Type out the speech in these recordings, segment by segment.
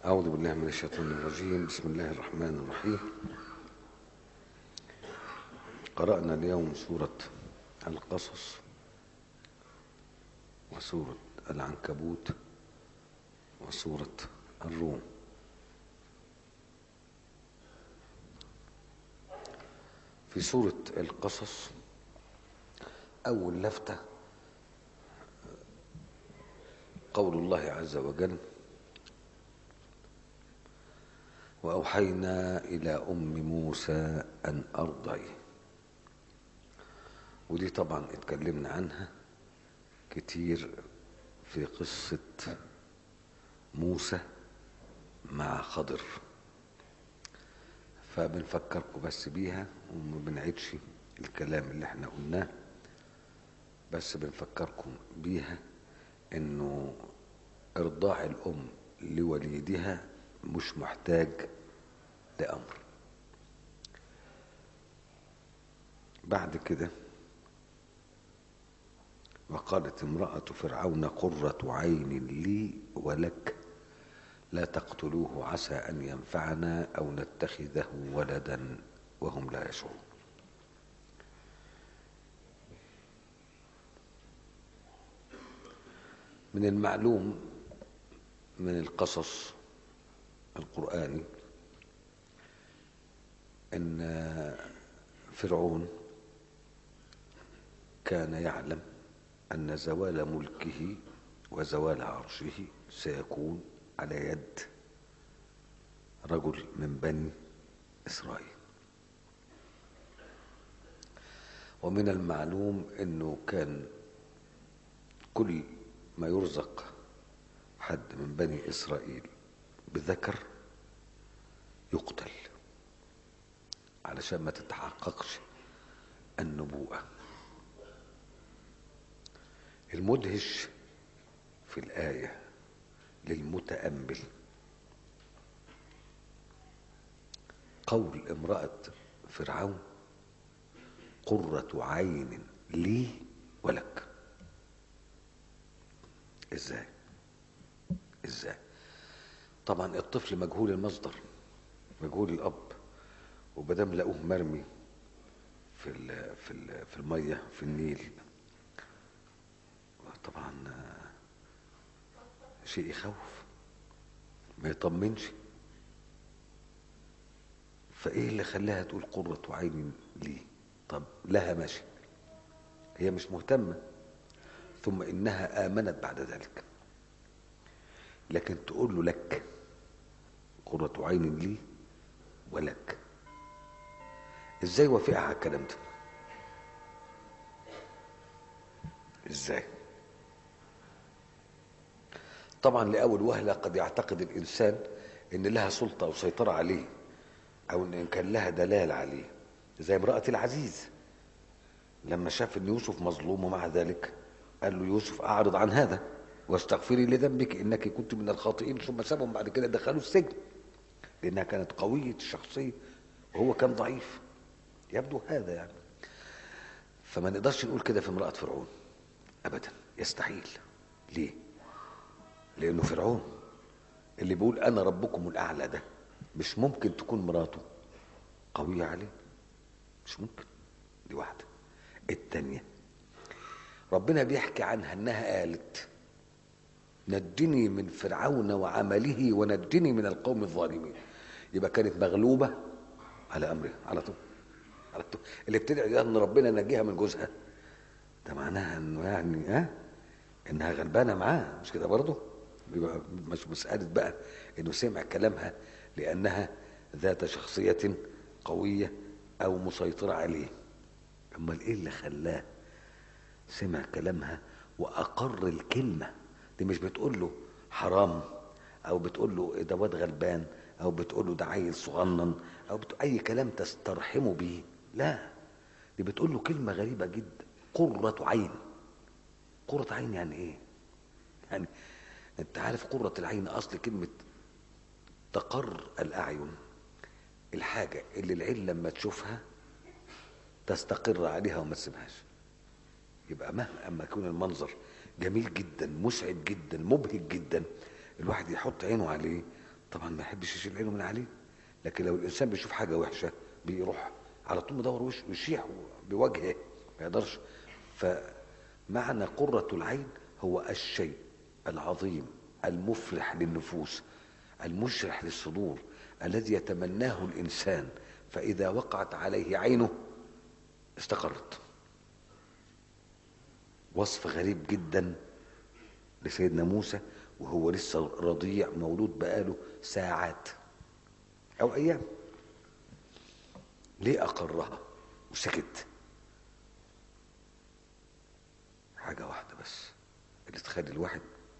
أعوذ بالله من الشيطان الرجيم بسم الله الرحمن الرحيم قرأنا اليوم سورة القصص وسورة العنكبوت وسورة الروم في سورة القصص أول لفتة قول الله عز وجل وأوحينا إلى أم موسى أن أرضعيه ودي طبعا اتكلمنا عنها كتير في قصة موسى مع خضر فبنفكركم بس بيها وما بنعيدش الكلام اللي احنا قلناه بس بنفكركم بيها انه ارضاع الام لوليدها مش محتاج لامر بعد كده وقالت امرأة فرعون قرة عين لي ولك لا تقتلوه عسى أن ينفعنا أو نتخذه ولدا وهم لا يشعرون من المعلوم من القصص القرآني أن فرعون كان يعلم أن زوال ملكه وزوال عرشه سيكون على يد رجل من بني إسرائيل ومن المعلوم أنه كان كل ما يرزق حد من بني إسرائيل بذكر يقتل علشان ما تتحققش النبوءة المدهش في الآية للمتأمل قول امرأة فرعون قرة عين لي ولك ازاي ازاي طبعا الطفل مجهول المصدر مجهول الاب وبدام لقوه مرمي في ال في ال في الميه في النيل طبعا شيء يخوف ما يطمنش فايه اللي خلاها تقول قرة عين لي طب لها ماشي هي مش مهتمة ثم انها امنت بعد ذلك لكن تقول له لك قرة عين لي ولك ازاي وافقها على الكلام ده ازاي طبعا لاول وهله قد يعتقد الانسان ان لها سلطه او سيطره عليه او ان كان لها دلال عليه زي امراه العزيز لما شاف ان يوسف مظلوم ومع ذلك قال له يوسف اعرض عن هذا واستغفري لذنبك انك كنت من الخاطئين ثم سابهم بعد كده دخلوا السجن لانها كانت قويه الشخصيه وهو كان ضعيف يبدو هذا يعني فما نقدرش نقول كده في امراه فرعون ابدا يستحيل ليه لانه فرعون اللي بيقول انا ربكم الاعلى ده مش ممكن تكون مراته قويه عليه مش ممكن دي واحده التانيه ربنا بيحكي عنها انها قالت نجني من فرعون وعمله ونجني من القوم الظالمين يبقى كانت مغلوبه على امرها على طول على طول اللي بتدعي ان ربنا نجيها من جوزها ده معناها انه يعني ها انها غلبانه معاه مش كده برضه بيبقى مش مساله بقى انه سمع كلامها لانها ذات شخصيه قويه او مسيطره عليه امال ايه اللي خلاه سمع كلامها واقر الكلمه دي مش بتقول له حرام او بتقول له ده واد غلبان او بتقول له ده عيل صغنن او بتقول اي كلام تسترحمه بيه لا دي بتقول له كلمه غريبه جدا قرة عين قرة عين يعني ايه يعني انت عارف قرة العين اصل كلمة تقر الاعين الحاجة اللي العين لما تشوفها تستقر عليها وما تسيبهاش يبقى مهما اما يكون المنظر جميل جدا مسعد جدا مبهج جدا الواحد يحط عينه عليه طبعا ما يحبش يشيل عينه من عليه لكن لو الانسان بيشوف حاجه وحشه بيروح على طول مدور وش ويشيح بوجهه ما يقدرش فمعنى قرة العين هو الشيء العظيم المفرح للنفوس المشرح للصدور الذي يتمناه الانسان فاذا وقعت عليه عينه استقرت وصف غريب جدا لسيدنا موسى وهو لسه رضيع مولود بقاله ساعات او ايام ليه اقرها وسكت حاجه واحده بس اللي تخلي الواحد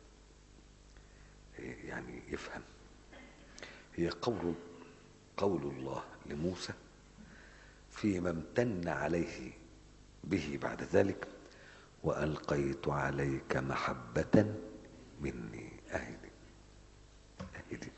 يعني يفهم هي قول قول الله لموسى فيما امتن عليه به بعد ذلك والقيت عليك محبه مني اهدي اهدي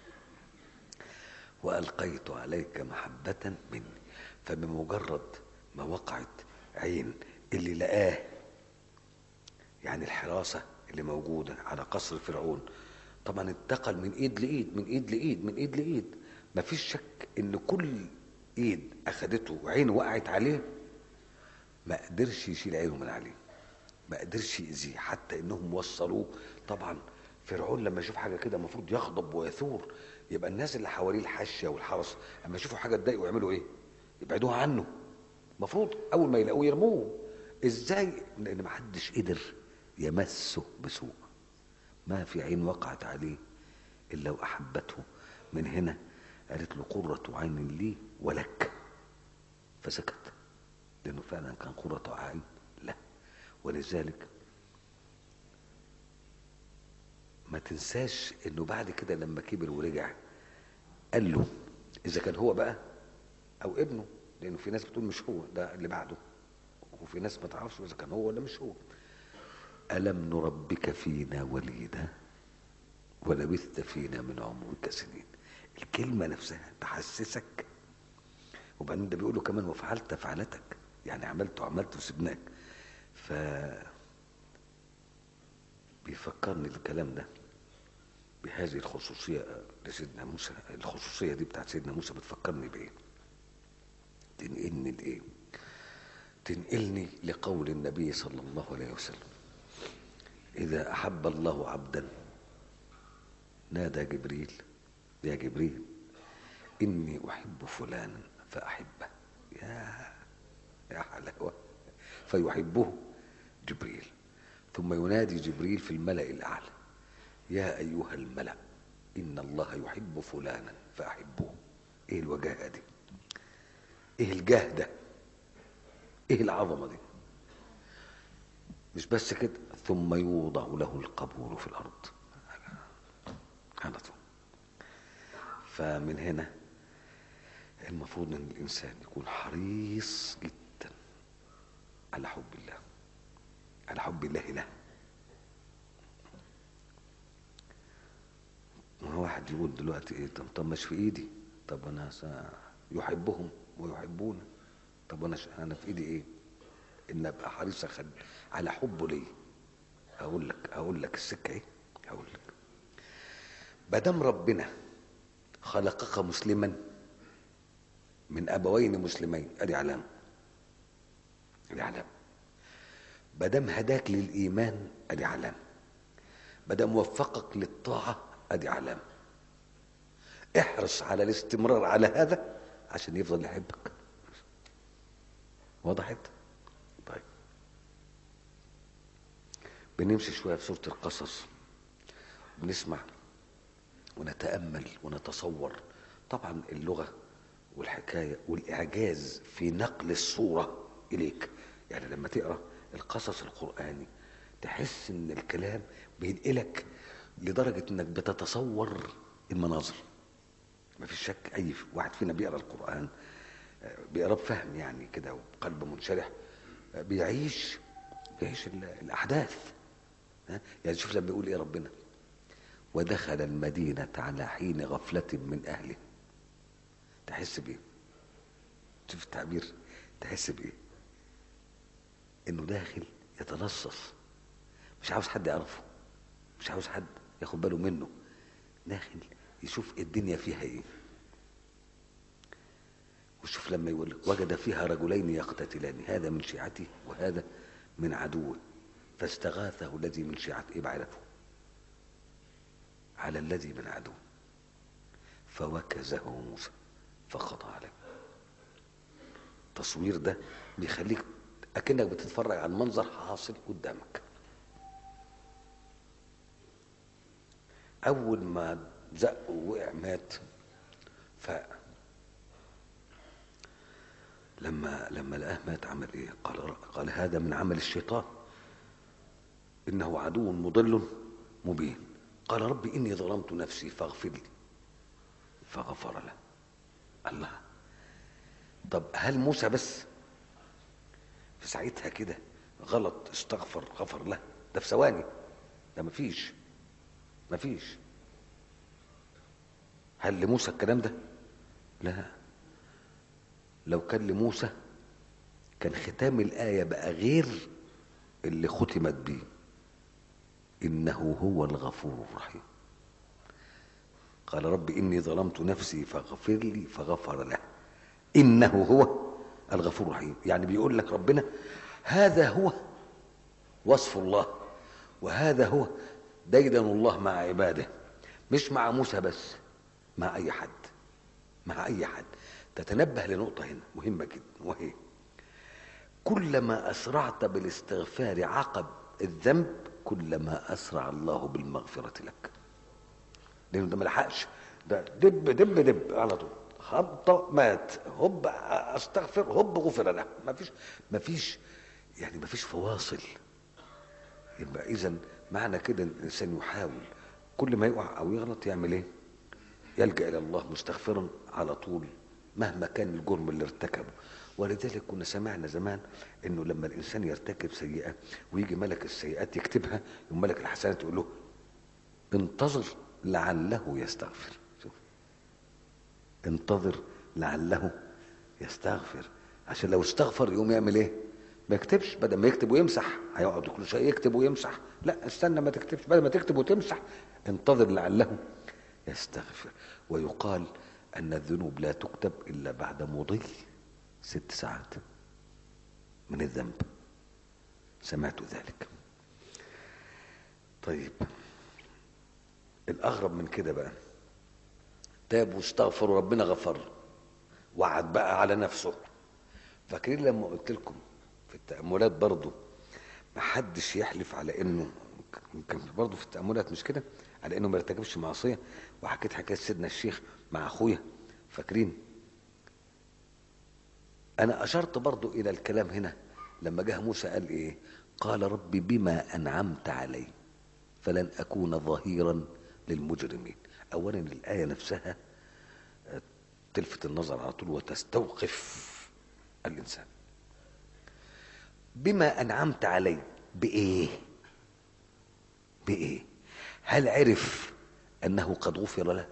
والقيت عليك محبه مني فبمجرد ما وقعت عين اللي لقاه يعني الحراسه اللي موجوده على قصر فرعون طبعا انتقل من ايد لايد من ايد لايد من ايد لايد مفيش شك ان كل ايد اخدته وعين وقعت عليه ما قدرش يشيل عينه من عليه ما قدرش يأذيه حتى انهم وصلوه طبعا فرعون لما يشوف حاجه كده المفروض يغضب ويثور يبقى الناس اللي حواليه الحاشيه والحرس اما يشوفوا حاجه تضايقوا يعملوا ايه؟ يبعدوها عنه المفروض اول ما يلاقوه يرموه ازاي؟ لان ما حدش قدر يمسه بسوء ما في عين وقعت عليه الا واحبته من هنا قالت له قرة عين لي ولك فسكت لانه فعلا كان قرة عين له ولذلك ما تنساش انه بعد كده لما كبر ورجع قال له اذا كان هو بقى او ابنه لانه في ناس بتقول مش هو ده اللي بعده وفي ناس ما تعرفش اذا كان هو ولا مش هو الم نربك فينا وليدا ولبثت فينا من عمرك سنين الكلمه نفسها تحسسك وبعدين ده بيقول له كمان وفعلت فعلتك يعني عملت وعملت وسبناك ف بيفكرني الكلام ده بهذه الخصوصية لسيدنا موسى الخصوصية دي بتاعت سيدنا موسى بتفكرني بإيه تنقلني لإيه تنقلني لقول النبي صلى الله عليه وسلم إذا أحب الله عبدا نادى جبريل يا جبريل إني أحب فلانا فأحبه يا يا حلاوة فيحبه جبريل ثم ينادي جبريل في الملأ الأعلى يا أيها الملأ إن الله يحب فلانا فأحبوه إيه الوجاهة دي إيه الجاه ده إيه العظمة دي مش بس كده ثم يوضع له القبول في الأرض على طول فمن هنا المفروض ان الانسان يكون حريص جدا على حب الله على حب الله له ما هو واحد يقول دلوقتي ايه طب, طب مش في ايدي طب انا سا يحبهم ويحبون طب انا ش... انا في ايدي ايه ان ابقى حريص أخد على حبه ليه اقول لك اقول لك السكه ايه اقول لك ما دام ربنا خلقك مسلما من ابوين مسلمين ادي علامه ادي علامه ما دام هداك للايمان ادي علامه ما دام وفقك للطاعه ادي علامه احرص على الاستمرار على هذا عشان يفضل يحبك وضحت طيب بنمشي شويه في سوره القصص بنسمع ونتامل ونتصور طبعا اللغه والحكايه والاعجاز في نقل الصوره اليك يعني لما تقرا القصص القراني تحس ان الكلام بينقلك لدرجه انك بتتصور المناظر ما فيش شك اي واحد فينا بيقرا القران بيقرا بفهم يعني كده وبقلب منشرح بيعيش بيعيش الاحداث يعني شوف لما بيقول ايه ربنا ودخل المدينة على حين غفلة من أهله تحس بإيه؟ شوف التعبير تحس بإيه؟ إنه داخل يتلصص مش عاوز حد يعرفه مش عاوز حد ياخد باله منه داخل يشوف الدنيا فيها ايه وشوف لما يقول وجد فيها رجلين يقتتلان هذا من شيعته وهذا من عدوه فاستغاثه الذي من شيعته ايه بعرفه على الذي من عدوه فوكزه موسى فقضى عليه التصوير ده بيخليك اكنك بتتفرج على منظر حاصل قدامك اول ما زق ووقع مات فاق لما لما لقاه مات عمل ايه قال قال هذا من عمل الشيطان انه عدو مضل مبين قال رب اني ظلمت نفسي فاغفر لي فغفر له الله طب هل موسى بس في ساعتها كده غلط استغفر غفر له ده في ثواني ده مفيش مفيش هل لموسى الكلام ده لا لو كان لموسى كان ختام الآية بقى غير اللي ختمت بيه إنه هو الغفور الرحيم قال رب إني ظلمت نفسي فاغفر لي فغفر له إنه هو الغفور الرحيم يعني بيقول لك ربنا هذا هو وصف الله وهذا هو ديدن الله مع عباده مش مع موسى بس مع أي حد مع أي حد تتنبه لنقطة هنا مهمة جدا وهي كلما أسرعت بالاستغفار عقب الذنب كلما أسرع الله بالمغفرة لك لأنه ده ما لحقش ده دب دب دب على طول خبطة مات هوب استغفر هوب غفر له ما فيش ما فيش يعني ما فيش فواصل يبقى اذا معنى كده ان الانسان يحاول كل ما يقع او يغلط يعمل ايه يلجا الى الله مستغفرا على طول مهما كان الجرم اللي ارتكبه ولذلك كنا سمعنا زمان انه لما الانسان يرتكب سيئه ويجي ملك السيئات يكتبها يقوم ملك الحسنات يقول له انتظر لعله يستغفر شوف انتظر لعله يستغفر عشان لو استغفر يقوم يعمل ايه ما يكتبش بدل ما يكتب ويمسح هيقعد كل شيء يكتب ويمسح لا استنى ما تكتبش بدل ما تكتب وتمسح انتظر لعله يستغفر ويقال ان الذنوب لا تكتب الا بعد مضي ست ساعات من الذنب سمعت ذلك طيب الاغرب من كده بقى تاب واستغفر وربنا غفر وعد بقى على نفسه فاكرين لما قلت لكم في التأملات برضو ما حدش يحلف على انه كان برضو في التأملات مش كده على انه ما يرتكبش معصية وحكيت حكاية سيدنا الشيخ مع اخويا فاكرين انا اشرت برضو الى الكلام هنا لما جه موسى قال ايه قال رب بما انعمت علي فلن اكون ظهيرا للمجرمين اولا الايه نفسها تلفت النظر على طول وتستوقف الانسان بما انعمت علي بايه بايه هل عرف انه قد غفر له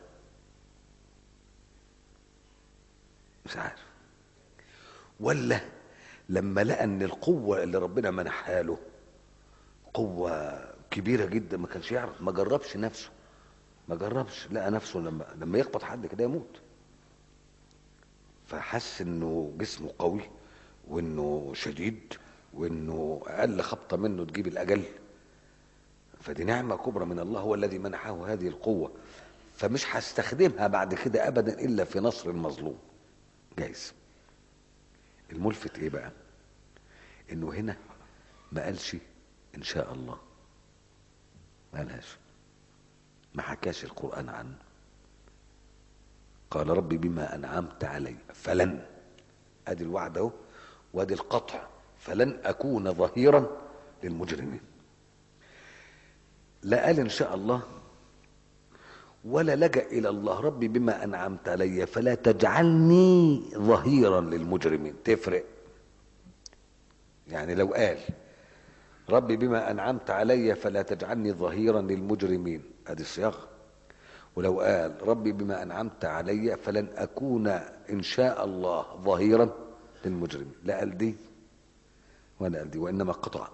مش عارف ولا لما لقى ان القوه اللي ربنا منحها له قوه كبيره جدا ما كانش يعرف ما جربش نفسه ما جربش لقى نفسه لما لما يخبط حد كده يموت فحس انه جسمه قوي وانه شديد وانه اقل خبطه منه تجيب الاجل فدي نعمه كبرى من الله هو الذي منحه هذه القوه فمش هستخدمها بعد كده ابدا الا في نصر المظلوم جايز الملفت ايه بقى انه هنا ما قالش ان شاء الله ما قالهاش ما حكاش القران عنه قال ربي بما انعمت علي فلن ادي الوعد اهو وادي القطع فلن اكون ظهيرا للمجرمين لا قال ان شاء الله ولا لجا الى الله ربي بما انعمت علي فلا تجعلني ظهيرا للمجرمين تفرق يعني لو قال ربي بما انعمت علي فلا تجعلني ظهيرا للمجرمين ادي الصياغه ولو قال ربي بما انعمت علي فلن اكون ان شاء الله ظهيرا للمجرمين لا قال دي ولا قال دي وانما قطع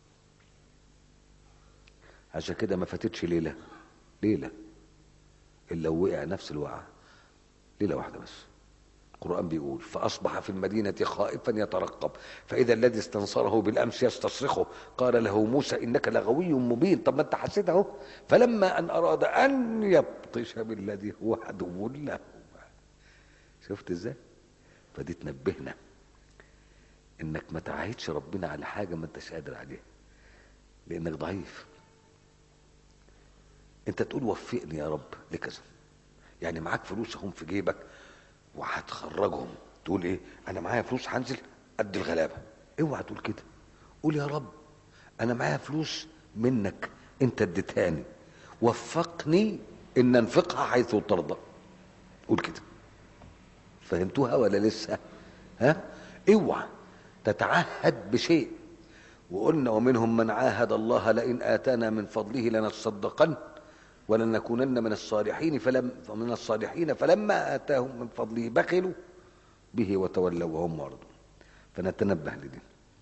عشان كده ما فاتتش ليله ليله إلا وقع نفس الوقعة ليلة واحدة بس القرآن بيقول فأصبح في المدينة خائفا يترقب فإذا الذي استنصره بالأمس يستصرخه قال له موسى إنك لغوي مبين طب ما أنت حسيت أهو فلما أن أراد أن يبطش بالذي هو عدو له شفت إزاي فدي تنبهنا إنك ما تعاهدش ربنا على حاجة ما أنتش قادر عليها لأنك ضعيف أنت تقول وفقني يا رب لكذا يعني معاك فلوس هم في جيبك وهتخرجهم تقول ايه انا معايا فلوس هنزل قد الغلابه اوعى تقول كده قول يا رب انا معايا فلوس منك انت اديتهاني وفقني ان انفقها حيث ترضى قول كده فهمتوها ولا لسه ها اوعى تتعهد بشيء وقلنا ومنهم من عاهد الله لئن اتانا من فضله لنصدقن ولنكونن من الصالحين فلم من الصالحين فلما اتاهم من فضله بخلوا به وتولوا وهم معرضون فنتنبه لدي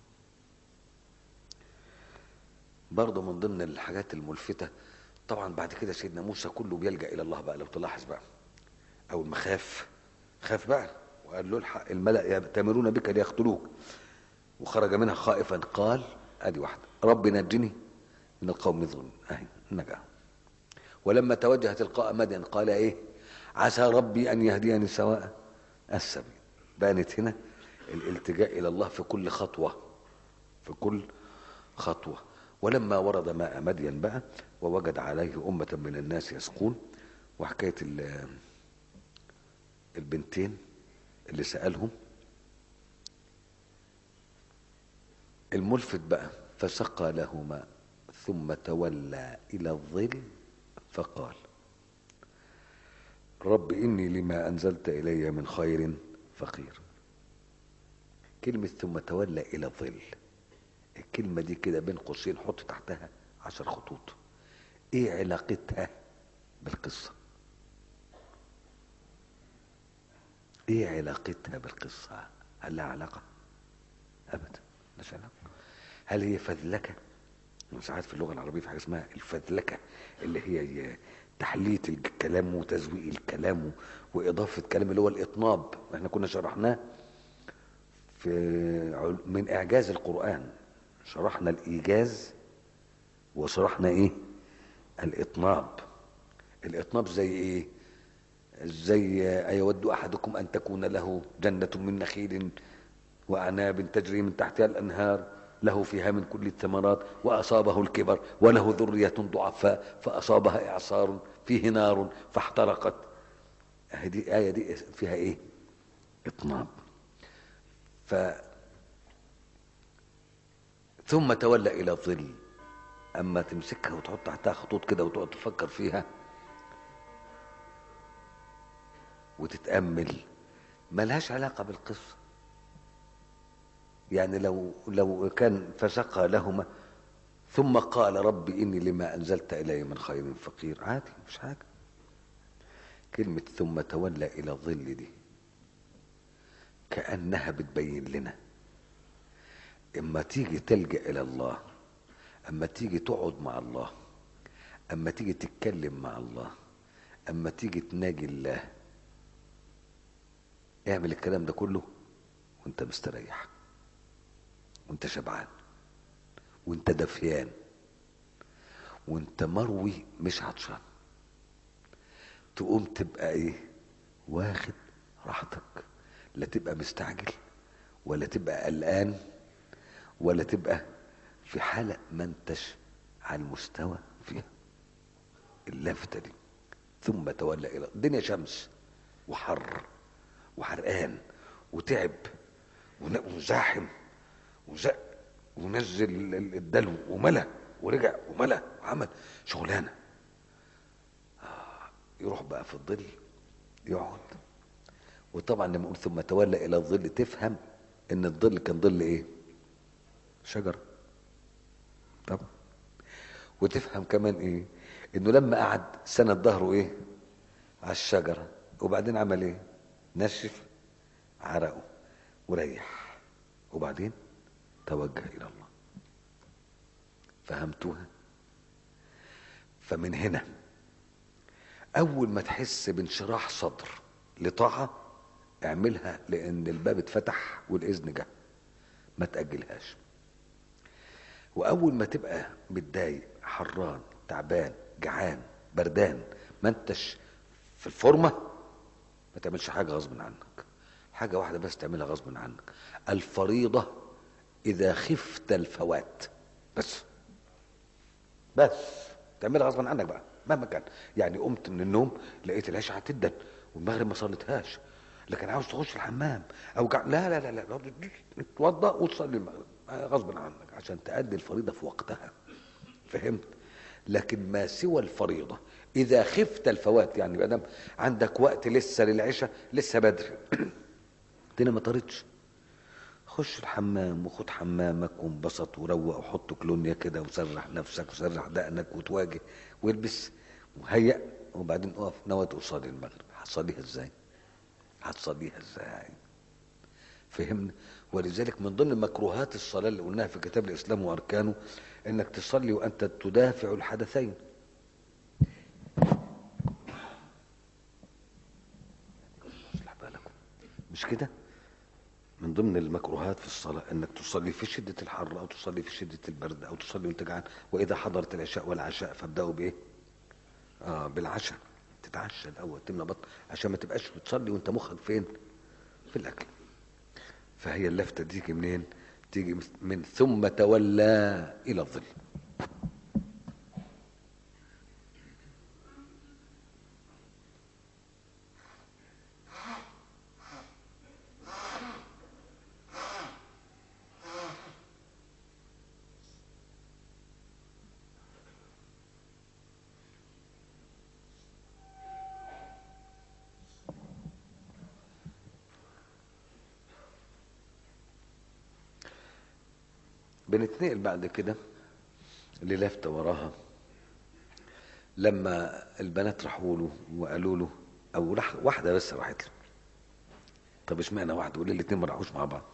برضه من ضمن الحاجات الملفتة طبعا بعد كده سيدنا موسى كله بيلجأ إلى الله بقى لو تلاحظ بقى أول ما خاف خاف بقى وقال له الحق الملأ يأتمرون بك ليقتلوك وخرج منها خائفا قال ادي واحدة رب نجني من القوم الظلم اهي نجا ولما توجه تلقاء مدين قال ايه عسى ربي ان يهديني سواء السبيل بانت هنا الالتجاء الى الله في كل خطوه في كل خطوه ولما ورد ماء مدين بقى ووجد عليه امه من الناس يسقون وحكايه البنتين اللي سالهم الملفت بقى فسقى لهما ثم تولى الى الظل فقال رب إني لما أنزلت إلي من خير فقير كلمة ثم تولى إلى الظل الكلمة دي كده بين قوسين حط تحتها عشر خطوط ايه علاقتها بالقصة ايه علاقتها بالقصة هل لها علاقة ابدا مش علاقة هل هي فذلكة ساعات في اللغة العربية في حاجة اسمها الفذلكة اللي هي تحلية الكلام وتزويق الكلام وإضافة كلام اللي هو الإطناب احنا كنا شرحناه في من إعجاز القرآن شرحنا الإيجاز وشرحنا إيه الإطناب الإطناب زي إيه زي أيود أحدكم أن تكون له جنة من نخيل وأعناب تجري من تحتها الأنهار له فيها من كل الثمرات وأصابه الكبر وله ذرية ضعفاء فأصابها إعصار فيه نار فاحترقت هذه الآية دي فيها إيه إطناب ف ثم تولى إلى الظل أما تمسكها وتحط تحتها خطوط كده وتقعد تفكر فيها وتتأمل ملهاش علاقة بالقصة يعني لو لو كان فسقى لهما ثم قال رب إني لما أنزلت إلي من خير فقير عادي مش حاجة كلمة ثم تولى إلى الظل دي كأنها بتبين لنا اما تيجي تلجأ إلى الله اما تيجي تقعد مع الله اما تيجي تتكلم مع الله اما تيجي تناجي الله اعمل الكلام ده كله وانت مستريح وانت شبعان وانت دفيان وانت مروي مش عطشان تقوم تبقى ايه واخد راحتك لا تبقى مستعجل ولا تبقى قلقان ولا تبقى في حالة ما انتش على المستوى فيها اللفتة دي ثم تولى إلى الدنيا شمس وحر وحرقان وتعب وزاحم وزق ونزل الدلو وملى ورجع وملى وعمل شغلانه آه يروح بقى في الظل يقعد وطبعا لما اقول ثم تولى الى الظل تفهم ان الظل كان ظل ايه شجر طبعا وتفهم كمان ايه انه لما قعد سند ظهره ايه على الشجره وبعدين عمل ايه نشف عرقه وريح وبعدين توجه الى الله فهمتوها فمن هنا اول ما تحس بانشراح صدر لطاعه اعملها لان الباب اتفتح والاذن جه ما تاجلهاش واول ما تبقى متضايق حران تعبان جعان بردان ما انتش في الفورمه ما تعملش حاجه غصب عنك حاجه واحده بس تعملها غصب عنك الفريضه اذا خفت الفوات بس بس تعملها غصبا عنك بقى مهما كان يعني قمت من النوم لقيت العشاء هتدن والمغرب ما صليتهاش لكن عاوز تخش الحمام او جع... لا لا لا لا تتوضا وتصلي المغرب غصب عنك عشان تأدي الفريضه في وقتها فهمت لكن ما سوى الفريضه اذا خفت الفوات يعني بقى دام عندك وقت لسه للعشاء لسه بدري الدنيا ما طارتش خش الحمام وخد حمامك وانبسط وروق وحط كلونيا كده وسرح نفسك وسرح دقنك وتواجه والبس وهيأ وبعدين اقف نوى تصلي المغرب هتصليها ازاي؟ هتصليها ازاي؟ فهمنا؟ ولذلك من ضمن مكروهات الصلاة اللي قلناها في كتاب الإسلام وأركانه إنك تصلي وأنت تدافع الحدثين مش كده؟ من ضمن المكروهات في الصلاة انك تصلي في شدة الحر او تصلي في شدة البرد او تصلي وانت جعان واذا حضرت العشاء والعشاء فابدأوا بايه؟ اه بالعشاء تتعشى الاول تملى بطن عشان ما تبقاش بتصلي وانت مخك فين؟ في الاكل فهي اللفتة تيجي منين؟ تيجي من ثم تولى الى الظل بنتنقل بعد كده للفتة وراها لما البنات راحوا له وقالوا له او راح واحده بس راحت له طب اشمعنى واحده وليه الاثنين ما راحوش مع بعض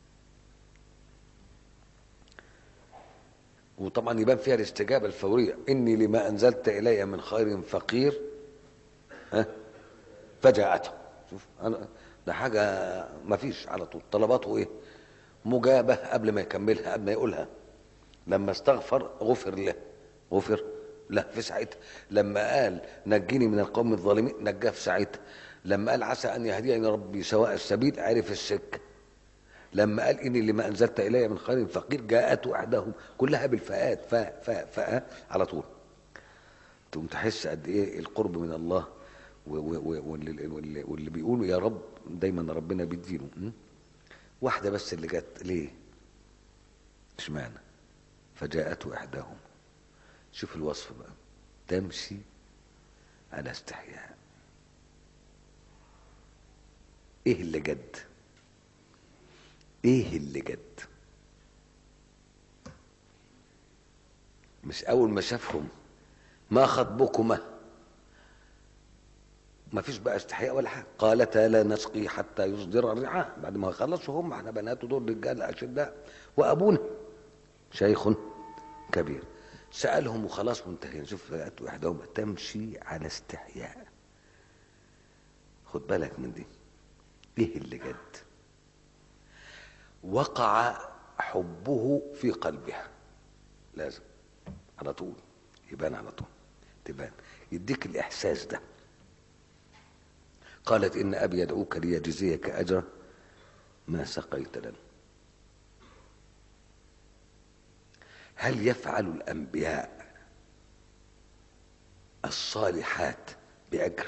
وطبعا يبان فيها الاستجابه الفوريه اني لما انزلت الي من خير فقير ها فجاءته شوف انا ده حاجه ما فيش على طول طلباته ايه مجابه قبل ما يكملها قبل ما يقولها لما استغفر غفر له غفر له في ساعتها لما قال نجيني من القوم الظالمين نجاه في ساعتها لما قال عسى ان يهديني ربي سواء السبيل عرف السكه لما قال اني لما انزلت الي من خير فقير جاءته احداهم كلها بالفاءات فاء فاء فاء على طول تقوم تحس قد ايه القرب من الله واللي, واللي, واللي بيقولوا يا رب دايما ربنا بيديله واحده بس اللي جت ليه اشمعنى فجاءته احداهم شوف الوصف بقى تمشي على استحياء ايه اللي جد ايه اللي جد مش اول ما شافهم ما خطبكما ما فيش بقى استحياء ولا حاجه قالتا لا نسقي حتى يصدر الرعاء بعد ما خلصوا هم احنا بنات دول رجال اشداء وابونا شيخ كبير سالهم وخلاص منتهين شوف اتوا احداهم تمشي على استحياء خد بالك من دي ايه اللي جد وقع حبه في قلبها لازم على طول يبان على طول تبان يديك الاحساس ده قالت ان ابي يدعوك ليجزيك اجر ما سقيت لنا هل يفعل الانبياء الصالحات باجر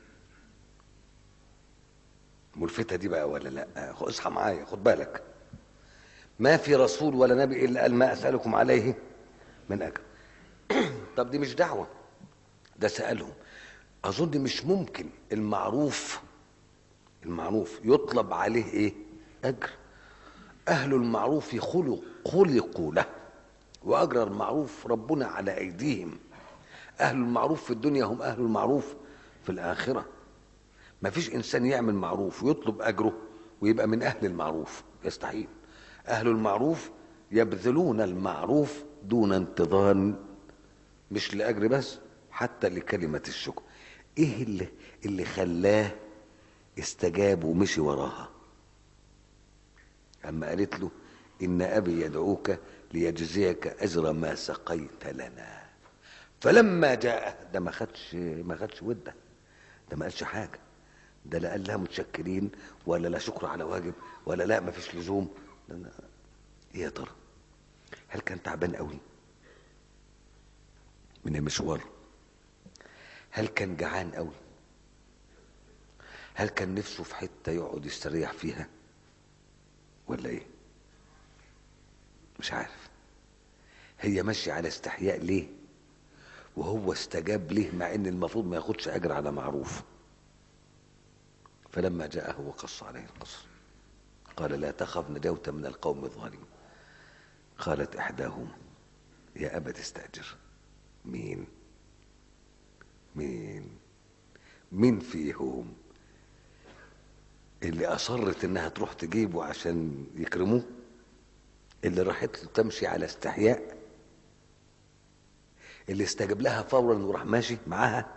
ملفتة دي بقى ولا لا اصحى معايا خد بالك ما في رسول ولا نبي الا قال ما اسالكم عليه من اجر طب دي مش دعوه ده سالهم اظن مش ممكن المعروف المعروف يطلب عليه ايه اجر اهل المعروف خلق خلقوا له واجر المعروف ربنا على ايديهم اهل المعروف في الدنيا هم اهل المعروف في الاخره ما فيش انسان يعمل معروف ويطلب اجره ويبقى من اهل المعروف يستحيل اهل المعروف يبذلون المعروف دون انتظار مش لاجر بس حتى لكلمه الشكر ايه اللي اللي خلاه استجاب ومشي وراها اما قالت له ان ابي يدعوك ليجزيك اجر ما سقيت لنا فلما جاء ده ما خدش ما خدش وده ده ما قالش حاجه ده لا قال لها متشكرين ولا لا شكر على واجب ولا لا ما فيش لزوم ده أنا- ايه يا ترى هل كان تعبان قوي من المشوار هل كان جعان قوي هل كان نفسه في حته يقعد يستريح فيها ولا ايه مش عارف هي ماشيه على استحياء ليه وهو استجاب ليه مع ان المفروض ما ياخدش اجر على معروف فلما جاءه وقص عليه القصر قال لا تخف نجوت من القوم الظالمين قالت احداهما يا ابت استاجر مين مين مين فيهم اللي اصرت انها تروح تجيبه عشان يكرموه اللي راحت له تمشي على استحياء اللي استجاب لها فورا وراح ماشي معاها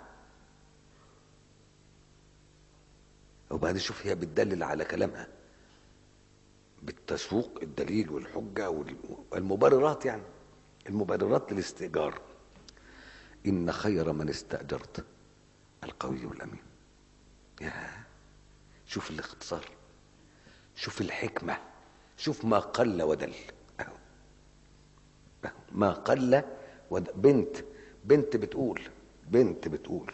وبعدين شوف هي بتدلل على كلامها بالتسويق الدليل والحجة والمبررات يعني المبررات للاستئجار إن خير من استأجرت القوي الأمين يا شوف الاختصار شوف الحكمة شوف ما قل ودل أهو. أهو. ما قل ودل بنت بنت بتقول بنت بتقول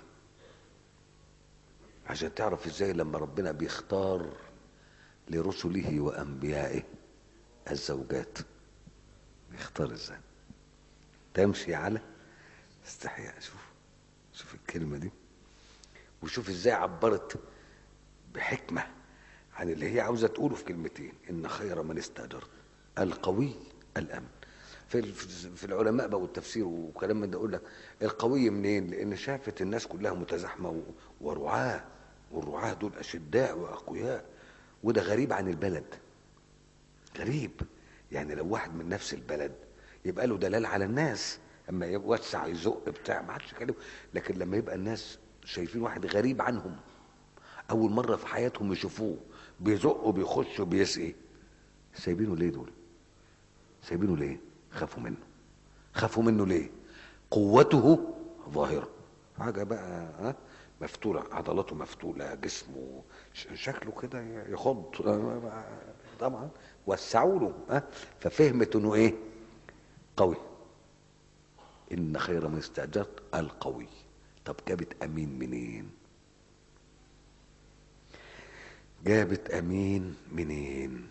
عشان تعرف ازاي لما ربنا بيختار لرسله وانبيائه الزوجات بيختار ازاي تمشي على استحياء شوف شوف الكلمة دي وشوف ازاي عبرت بحكمة عن اللي هي عاوزة تقوله في كلمتين إن خير من استأجرت القوي الأمن في في العلماء بقى والتفسير وكلام من ده يقول لك القوي منين؟ لأن شافت الناس كلها متزاحمة و- ورعاة والرعاة دول أشداء وأقوياء وده غريب عن البلد غريب يعني لو واحد من نفس البلد يبقى له دلال على الناس اما يوسع يزق بتاع ما حدش يكلمه لكن لما يبقى الناس شايفين واحد غريب عنهم اول مره في حياتهم يشوفوه بيزق وبيخش وبيسقي سايبينه ليه دول سايبينه ليه خافوا منه خافوا منه ليه قوته ظاهره حاجه بقى ها مفتوله عضلاته مفتوله جسمه ش- شكله كده يخض طبعا وسعوا له ها ففهمت انه ايه قوي ان خير من استاجرت القوي طب جابت امين منين جابت امين منين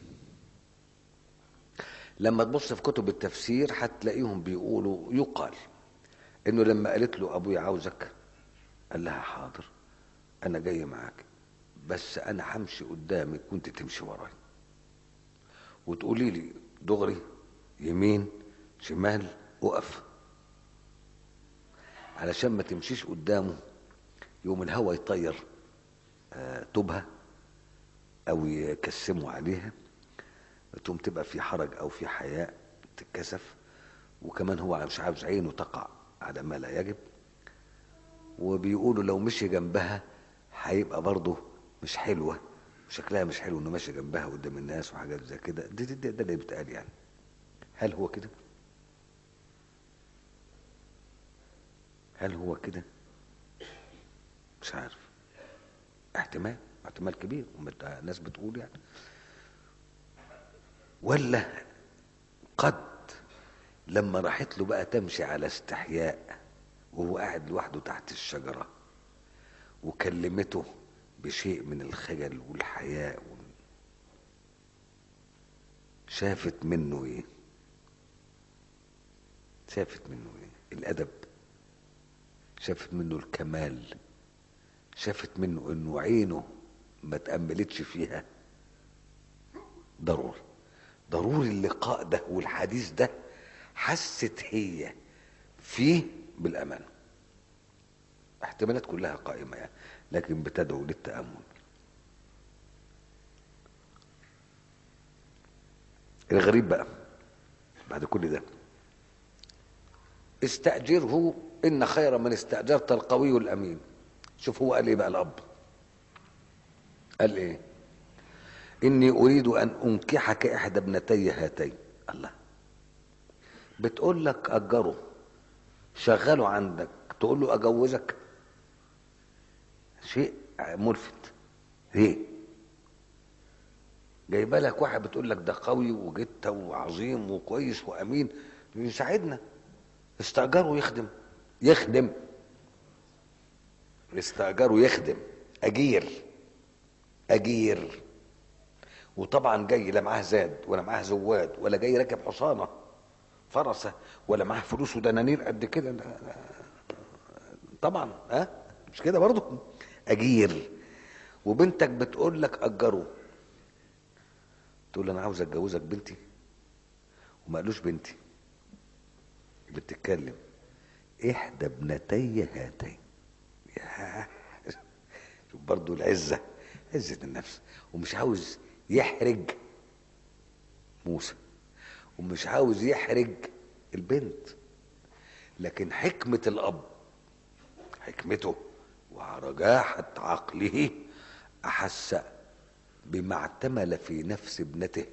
لما تبص في كتب التفسير هتلاقيهم بيقولوا يقال انه لما قالت له ابويا عاوزك قال لها حاضر انا جاي معاك بس انا همشي قدامك وانت تمشي وراي وتقولي لي دغري يمين شمال وقف علشان ما تمشيش قدامه يوم الهوا يطير آه، توبها او يكسموا عليها تقوم تبقى في حرج او في حياء تتكسف وكمان هو مش عاوز عينه تقع على ما لا يجب وبيقولوا لو مشي جنبها هيبقى برضه مش حلوه شكلها مش حلو انه ماشي جنبها قدام الناس وحاجات زي كده ده, ده, ده, ده اللي بيتقال يعني هل هو كده؟ هل هو كده؟ مش عارف احتمال احتمال كبير ومت- الناس بتقول يعني ولا قد لما راحت له بقى تمشي على استحياء وهو قاعد لوحده تحت الشجرة وكلمته بشيء من الخجل والحياء وال... شافت منه ايه شافت منه ايه الادب شافت منه الكمال شافت منه انه عينه ما تأملتش فيها ضروري ضروري اللقاء ده والحديث ده حست هي فيه بالأمان احتمالات كلها قائمة يعني لكن بتدعو للتأمل الغريب بقى بعد كل ده استأجره إن خير من استأجرت القوي الأمين شوف هو قال ايه بقى الاب قال ايه اني اريد ان انكحك احدى ابنتي هاتين الله بتقول لك اجره شغله عندك تقول له اجوزك شيء ملفت ليه جايبه لك واحد بتقول لك ده قوي وجته وعظيم وكويس وامين يساعدنا استاجره يخدم يخدم استاجره يخدم اجير اجير وطبعا جاي لا معاه زاد ولا معاه زواد ولا جاي راكب حصانه فرسه ولا معاه فلوس ودنانير قد كده لا- لا. طبعا ها مش كده برضه اجير وبنتك بتقول لك اجره تقول له انا عاوز اتجوزك بنتي وما قالوش بنتي بتتكلم احدى ابنتي هاتين يا شوف برضه العزه عزه النفس ومش عاوز يحرج موسى ومش عاوز يحرج البنت لكن حكمه الاب حكمته ورجاحه عقله احس بما اعتمل في نفس ابنته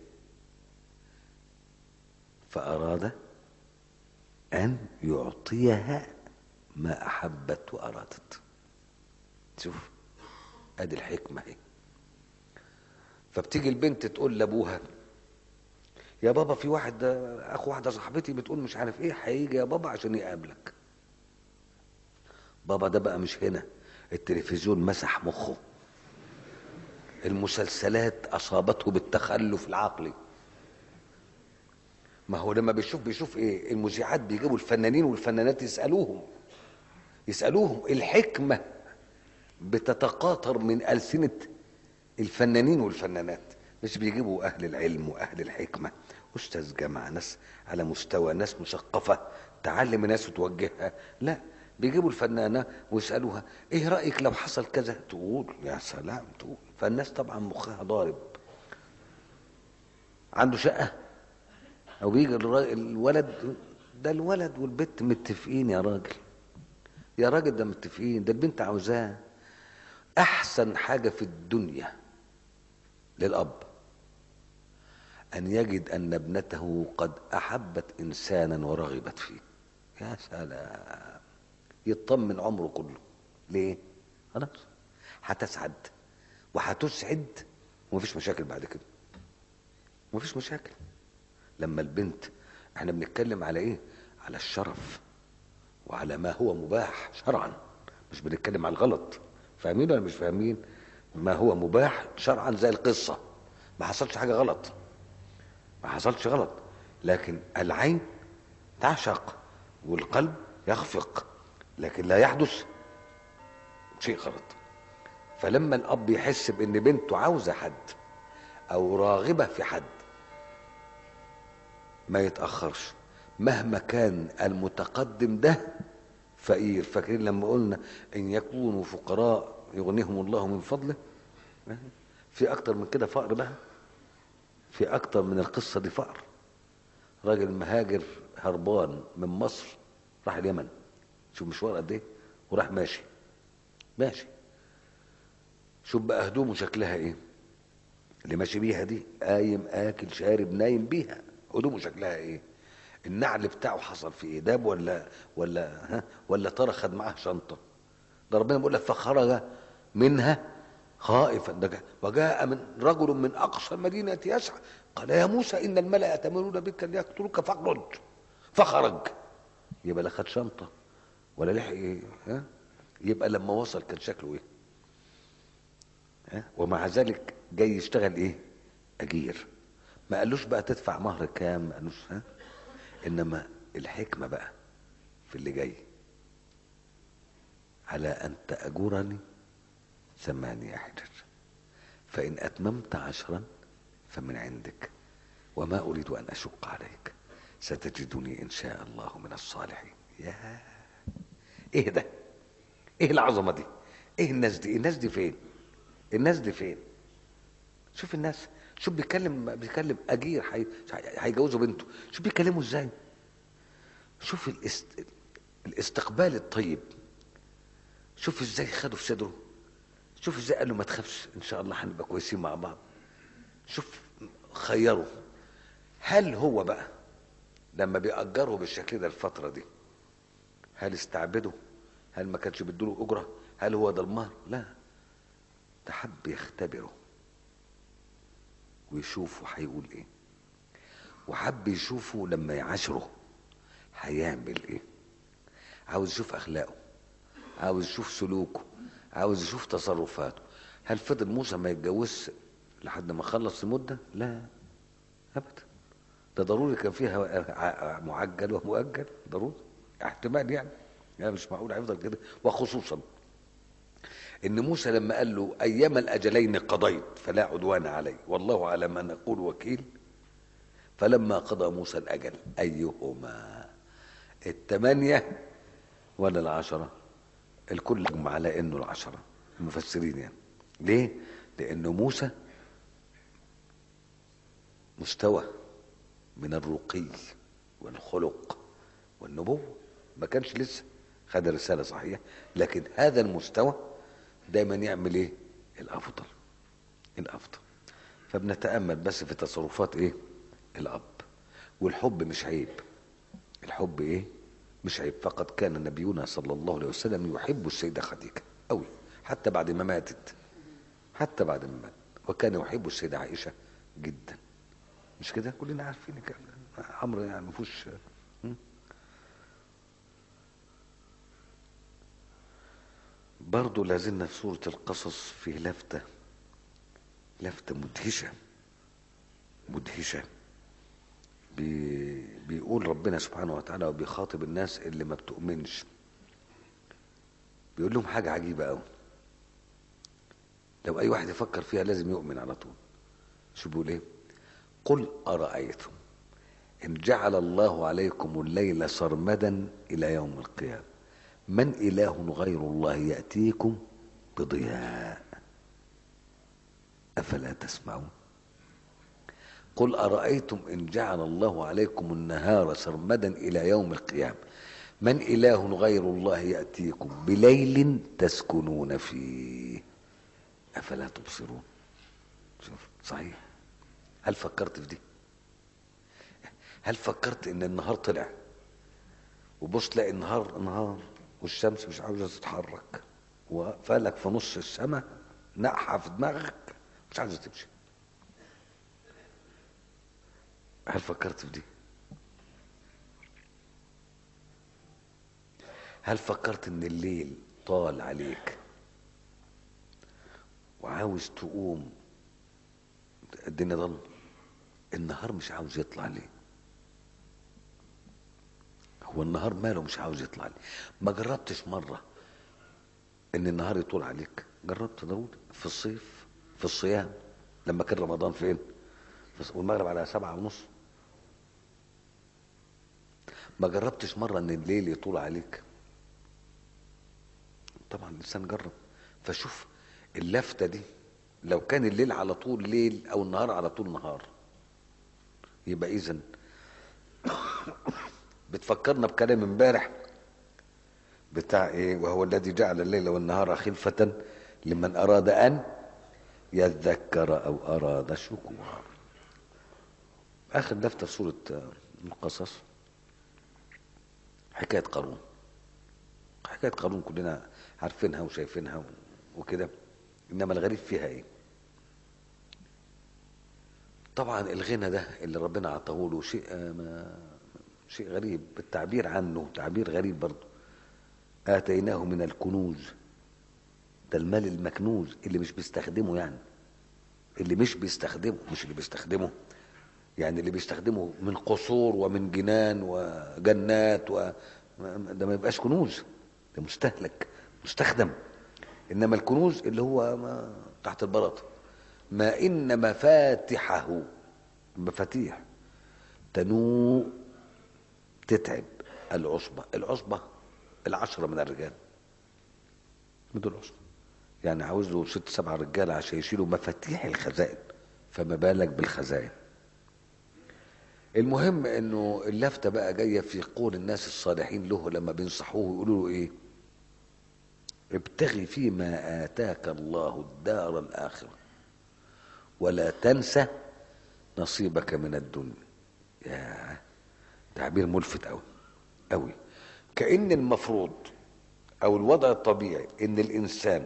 فأراد أن يعطيها ما أحبت وأرادت شوف أدي الحكمة اهي فبتيجي البنت تقول لأبوها يا بابا في واحد أخو واحدة صاحبتي بتقول مش عارف إيه هيجي يا بابا عشان يقابلك بابا ده بقى مش هنا التلفزيون مسح مخه المسلسلات اصابته بالتخلف العقلي ما هو لما بيشوف بيشوف ايه المذيعات بيجيبوا الفنانين والفنانات يسالوهم يسالوهم الحكمه بتتقاطر من السنه الفنانين والفنانات مش بيجيبوا اهل العلم واهل الحكمه استاذ جامعه ناس على مستوى ناس مثقفه تعلم ناس وتوجهها لا بيجيبوا الفنانه ويسالوها ايه رايك لو حصل كذا تقول يا سلام تقول فالناس طبعا مخها ضارب عنده شقه او بيجي الر- الولد ده الولد والبنت متفقين يا راجل يا راجل ده متفقين ده البنت عاوزاه احسن حاجه في الدنيا للاب ان يجد ان ابنته قد احبت انسانا ورغبت فيه يا سلام يطمن عمره كله ليه خلاص هتسعد وهتسعد ومفيش مشاكل بعد كده مفيش مشاكل لما البنت احنا بنتكلم على ايه على الشرف وعلى ما هو مباح شرعا مش بنتكلم على الغلط فاهمين ولا مش فاهمين ما هو مباح شرعا زي القصة ما حصلش حاجة غلط ما حصلش غلط لكن العين تعشق والقلب يخفق لكن لا يحدث شيء غلط فلما الاب يحس بان بنته عاوزه حد او راغبه في حد ما يتاخرش مهما كان المتقدم ده فقير فاكرين لما قلنا ان يكونوا فقراء يغنيهم الله من فضله في اكتر من كده فقر بقى في اكتر من القصه دي فقر راجل مهاجر هربان من مصر راح اليمن شوف مشوار قد ايه وراح ماشي ماشي شوف بقى هدومه شكلها ايه اللي ماشي بيها دي قايم اكل شارب نايم بيها هدومه شكلها ايه النعل بتاعه حصل فيه ايه داب ولا ولا ها ولا ترى خد معاه شنطه ده ربنا بيقول لك فخرج منها خائفا ده جاء- وجاء من رجل من اقصى المدينه يسعى قال يا موسى ان الملا ياتمرون بك ليقتلوك فاخرج فخرج يبقى لا خد شنطه ولا لحق ايه ها يبقى لما وصل كان شكله ايه ها؟ ومع ذلك جاي يشتغل ايه اجير ما قالوش بقى تدفع مهر كام ما قالوش ها انما الحكمه بقى في اللي جاي على ان تاجرني ثمانية حجج فان اتممت عشرا فمن عندك وما اريد ان اشق عليك ستجدني ان شاء الله من الصالحين يا ايه ده ايه العظمه دي ايه الناس دي الناس دي فين الناس دي فين شوف الناس شوف بيتكلم بيتكلم اجير هي- هيجوزوا بنته شوف بيتكلموا ازاي شوف الاست... الاستقبال الطيب شوف ازاي خده في صدره شوف ازاي قال له ما تخافش ان شاء الله هنبقى كويسين مع بعض شوف خيره هل هو بقى لما بيأجره بالشكل ده الفترة دي هل استعبده هل ما كانش بيدوله أجرة هل هو ده المهر لا ده حب يختبره ويشوفه هيقول ايه وحب يشوفه لما يعاشره هيعمل ايه عاوز يشوف اخلاقه عاوز يشوف سلوكه عاوز يشوف تصرفاته هل فضل موسى ما يتجوزش لحد ما خلص المدة لا ابدا ده ضروري كان فيها معجل ومؤجل ضروري احتمال يعني يعني مش معقول هيفضل كده وخصوصا ان موسى لما قال له ايام الاجلين قضيت فلا عدوان علي والله على ما نقول وكيل فلما قضى موسى الاجل ايهما الثمانيه ولا العشره الكل اجمع على انه العشره المفسرين يعني ليه لان موسى مستوى من الرقي والخلق والنبوه ما كانش لسه خد الرساله صحيح لكن هذا المستوى دايما يعمل ايه الافضل الافضل فبنتامل بس في تصرفات ايه الاب والحب مش عيب الحب ايه مش عيب فقد كان نبينا صلى الله عليه وسلم يحب السيده خديجه قوي حتى بعد ما ماتت حتى بعد ما مات وكان يحب السيده عائشه جدا مش كده كلنا عارفين الكلام ده امر يعني ما فيهوش برضه لازلنا في سورة القصص في لفتة لفتة مدهشة مدهشة بي بيقول ربنا سبحانه وتعالى وبيخاطب الناس اللي ما بتؤمنش بيقول لهم حاجة عجيبة قوي لو أي واحد يفكر فيها لازم يؤمن على طول شو بيقول إيه قل أرأيتم إن جعل الله عليكم الليل سرمدا إلى يوم القيامة من إله غير الله يأتيكم بضياء أفلا تسمعون قل أرأيتم إن جعل الله عليكم النهار سرمدا إلى يوم القيامة من إله غير الله يأتيكم بليل تسكنون فيه أفلا تبصرون شوف صحيح هل فكرت في دي هل فكرت ان النهار طلع وبص تلاقي النهار نهار والشمس مش عاوزه تتحرك وقفلك في نص السماء نقحه في دماغك مش عاوزه تمشي هل فكرت في دي هل فكرت ان الليل طال عليك وعاوز تقوم الدنيا ضل النهار مش عاوز يطلع ليه هو النهار ماله مش عاوز يطلع لي ما جربتش مرة ان النهار يطول عليك جربت داود في الصيف في الصيام لما كان رمضان فين والمغرب على سبعة ونص ما جربتش مرة ان الليل يطول عليك طبعا الانسان جرب فشوف اللفتة دي لو كان الليل على طول ليل او النهار على طول نهار يبقى اذا بتفكرنا بكلام امبارح بتاع ايه وهو الذي جعل الليل والنهار خلفة لمن اراد ان يذكر او اراد شكورا اخر لفتة في سورة القصص حكاية قارون حكاية قارون كلنا عارفينها وشايفينها وكده انما الغريب فيها ايه طبعا الغنى ده اللي ربنا عطاه له شيء ما شيء غريب التعبير عنه تعبير غريب برضه آتيناه من الكنوز ده المال المكنوز اللي مش بيستخدمه يعني اللي مش بيستخدمه مش اللي بيستخدمه يعني اللي بيستخدمه من قصور ومن جنان وجنات و ده ما يبقاش كنوز ده مستهلك مستخدم انما الكنوز اللي هو ما تحت البلاطه ما ان مفاتحه مفاتيح تنوء تتعب العصبة العصبة العشرة من الرجال دول العصبة يعني عاوز له ست سبع رجال عشان يشيلوا مفاتيح الخزائن فما بالك بالخزائن المهم انه اللفتة بقى جاية في قول الناس الصالحين له لما بينصحوه يقولوا له ايه ابتغي فيما آتاك الله الدار الآخرة ولا تنسى نصيبك من الدنيا يا تعبير ملفت أوي أوي كأن المفروض أو الوضع الطبيعي إن الإنسان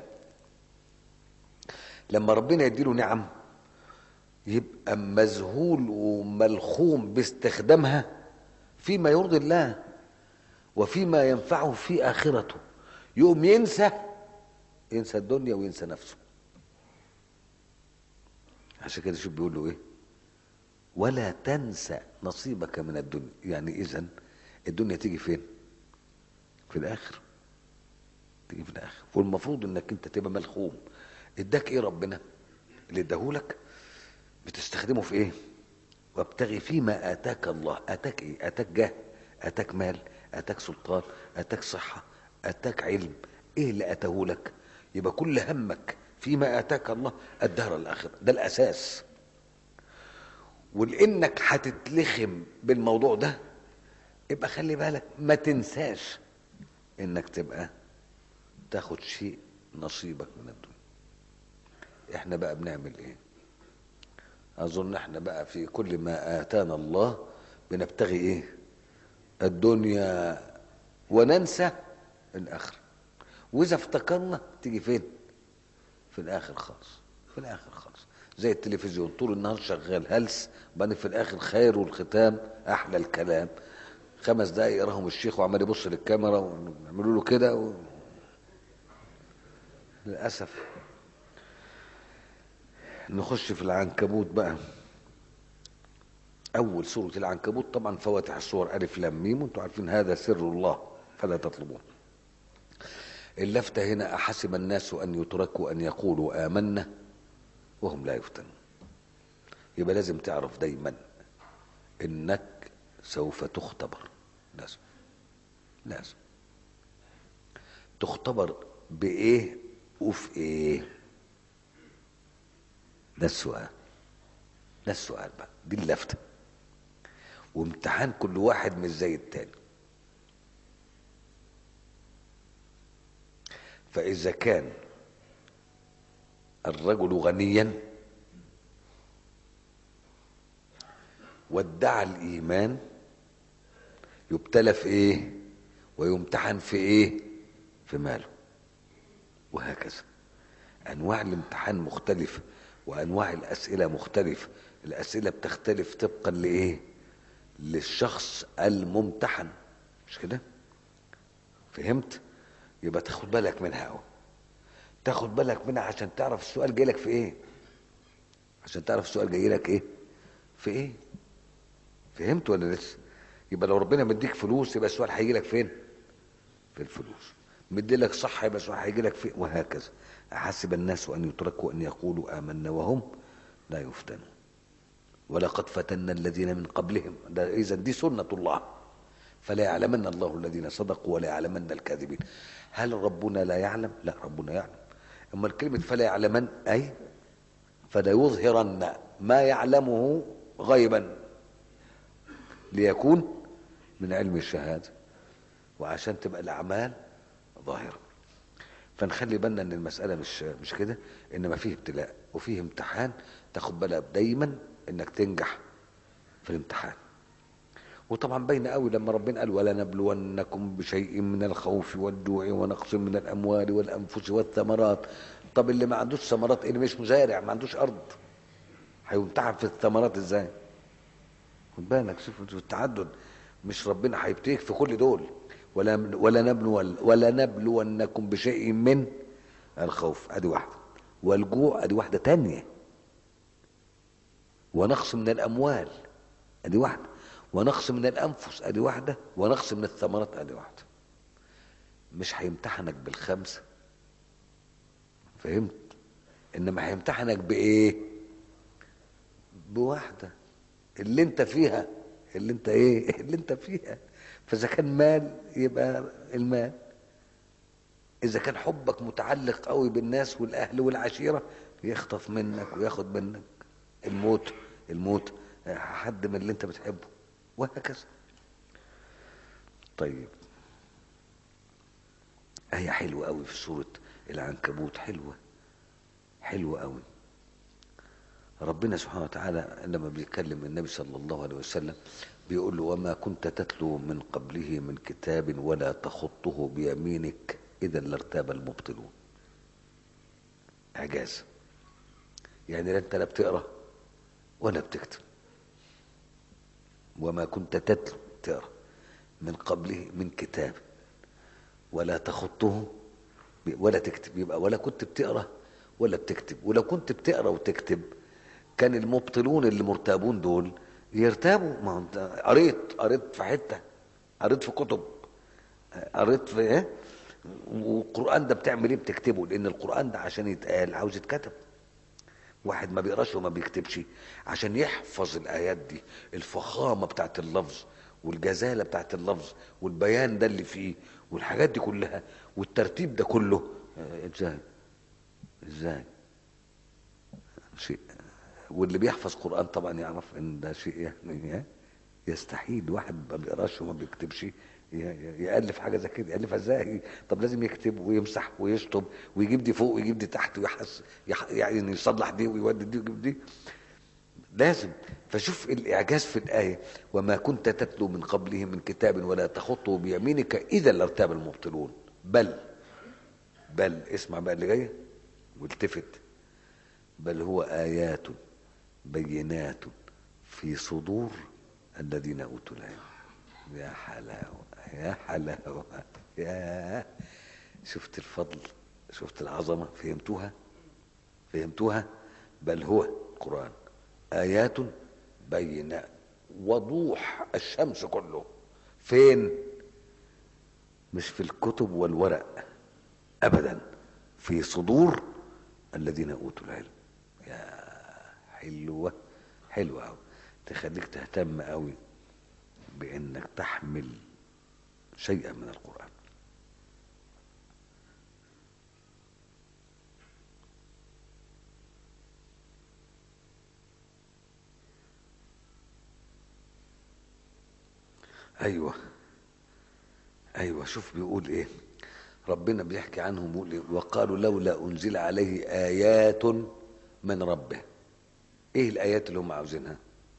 لما ربنا يديله نعم يبقى مذهول وملخوم باستخدامها فيما يرضي الله وفيما ينفعه في آخرته يقوم ينسى ينسى الدنيا وينسى نفسه عشان كده شوف بيقول له ايه ولا تنسى نصيبك من الدنيا يعني اذا الدنيا تيجي فين في الاخر تيجي في الاخر والمفروض انك انت تبقى ملخوم اداك ايه ربنا اللي اداهولك بتستخدمه في ايه وابتغي فيما اتاك الله اتاك ايه اتاك جاه اتاك مال اتاك سلطان اتاك صحه اتاك علم ايه اللي اتاهولك يبقى كل همك فيما اتاك الله الدهر الاخره ده الاساس ولانك هتتلخم بالموضوع ده يبقى خلي بالك ما تنساش انك تبقى تاخد شيء نصيبك من الدنيا احنا بقى بنعمل ايه اظن احنا بقى في كل ما اتانا الله بنبتغي ايه الدنيا وننسى الاخره واذا افتكرنا تيجي فين في الاخر خالص في الاخر خالص زي التلفزيون طول النهار شغال هلس بعدين في الاخر خير والختام احلى الكلام خمس دقايق يراهم الشيخ وعمال يبص للكاميرا ويعملوا له كده و... للاسف نخش في العنكبوت بقى اول سوره العنكبوت طبعا فواتح الصور الف لام ميم وانتم عارفين هذا سر الله فلا تطلبوه اللفته هنا احسب الناس ان يتركوا ان يقولوا امنا وهم لا يفتنون يبقى لازم تعرف دايما انك سوف تختبر لازم لازم تختبر بايه وفي ايه ده السؤال ده السؤال بقى دي اللفته وامتحان كل واحد مش زي التاني فاذا كان الرجل غنيا وادعى الايمان يبتلى في ايه ويمتحن في ايه في ماله وهكذا انواع الامتحان مختلفه وانواع الاسئله مختلفه الاسئله بتختلف طبقا لايه للشخص الممتحن مش كده فهمت يبقى تاخد بالك منها قوي تاخد بالك منها عشان تعرف السؤال جاي لك في ايه عشان تعرف السؤال جاي لك ايه في ايه فهمت ولا لسه يبقى لو ربنا مديك فلوس يبقى السؤال هيجي لك فين في الفلوس مدي لك صح يبقى السؤال هيجي لك فين وهكذا أحسب الناس أن يتركوا أن يقولوا آمنا وهم لا يفتنون ولقد فتنا الذين من قبلهم ده إذا دي سنة الله فلا يعلمن الله الذين صدقوا ولا يعلمن الكاذبين هل ربنا لا يعلم لا ربنا يعلم اما الكلمه فلا يعلمن اي فلا يظهرن ما يعلمه غيبا ليكون من علم الشهاده وعشان تبقى الاعمال ظاهره فنخلي بالنا ان المساله مش مش كده انما فيه ابتلاء وفيه امتحان تاخد بالك دايما انك تنجح في الامتحان وطبعا باين قوي لما ربنا قال ولا نبلونكم بشيء من الخوف والجوع ونقص من الاموال والانفس والثمرات طب اللي ما عندوش ثمرات اللي مش مزارع ما عندوش ارض هيمتحن في الثمرات ازاي خد بالك شوف التعدد مش ربنا هيبتليك في كل دول ولا ولا نبلو ولا نبلونكم بشيء من الخوف ادي واحده والجوع ادي واحده تانية ونقص من الاموال ادي واحده ونقص من الانفس ادي واحده ونقص من الثمرات ادي واحده مش هيمتحنك بالخمسه فهمت انما هيمتحنك بايه بواحده اللي انت فيها اللي انت ايه اللي انت فيها فاذا كان مال يبقى المال اذا كان حبك متعلق قوي بالناس والاهل والعشيره يخطف منك وياخد منك الموت الموت حد من اللي انت بتحبه وهكذا طيب آية حلوة قوي في سورة العنكبوت حلوة حلوة قوي ربنا سبحانه وتعالى لما بيكلم النبي صلى الله عليه وسلم بيقول له وما كنت تتلو من قبله من كتاب ولا تخطه بيمينك إذا لارتاب المبطلون إعجاز يعني لا أنت لا بتقرأ ولا بتكتب وما كنت تتلو تقرأ من قبله من كتاب ولا تخطه ولا تكتب يبقى ولا كنت بتقرا ولا بتكتب ولو كنت بتقرا وتكتب كان المبطلون اللي مرتابون دول يرتابوا ما انت قريت قريت في حته قريت في كتب قريت في ايه والقران ده بتعمل ايه بتكتبه لان القران ده عشان يتقال عاوز يتكتب واحد ما بيقراش وما بيكتبش عشان يحفظ الايات دي الفخامه بتاعت اللفظ والجزاله بتاعت اللفظ والبيان ده اللي فيه والحاجات دي كلها والترتيب ده كله ازاي ازاي شيء واللي بيحفظ قران طبعا يعرف ان ده شيء يعني يستحيل واحد ما بيقراش وما بيكتبش يالف حاجه زي كده يالفها ازاي طب لازم يكتب ويمسح ويشطب ويجيب دي فوق ويجيب دي تحت ويحس يعني يصلح دي ويودي دي ويجيب دي لازم فشوف الاعجاز في الايه وما كنت تتلو من قبله من كتاب ولا تخطه بيمينك اذا لارتاب المبطلون بل بل اسمع بقى اللي جايه والتفت بل هو ايات بينات في صدور الذين اوتوا العلم يا حلاوه يا حلاوه يا شفت الفضل شفت العظمه فهمتوها فهمتوها بل هو القران آيات بينات وضوح الشمس كله فين مش في الكتب والورق أبدا في صدور الذين أوتوا العلم يا حلوة حلوة أوي تخليك تهتم أوي بأنك تحمل شيئا من القرآن ايوه ايوه شوف بيقول ايه ربنا بيحكي عنهم بيقول إيه؟ وقالوا لولا انزل عليه ايات من ربه ايه الايات اللي هم عاوزينها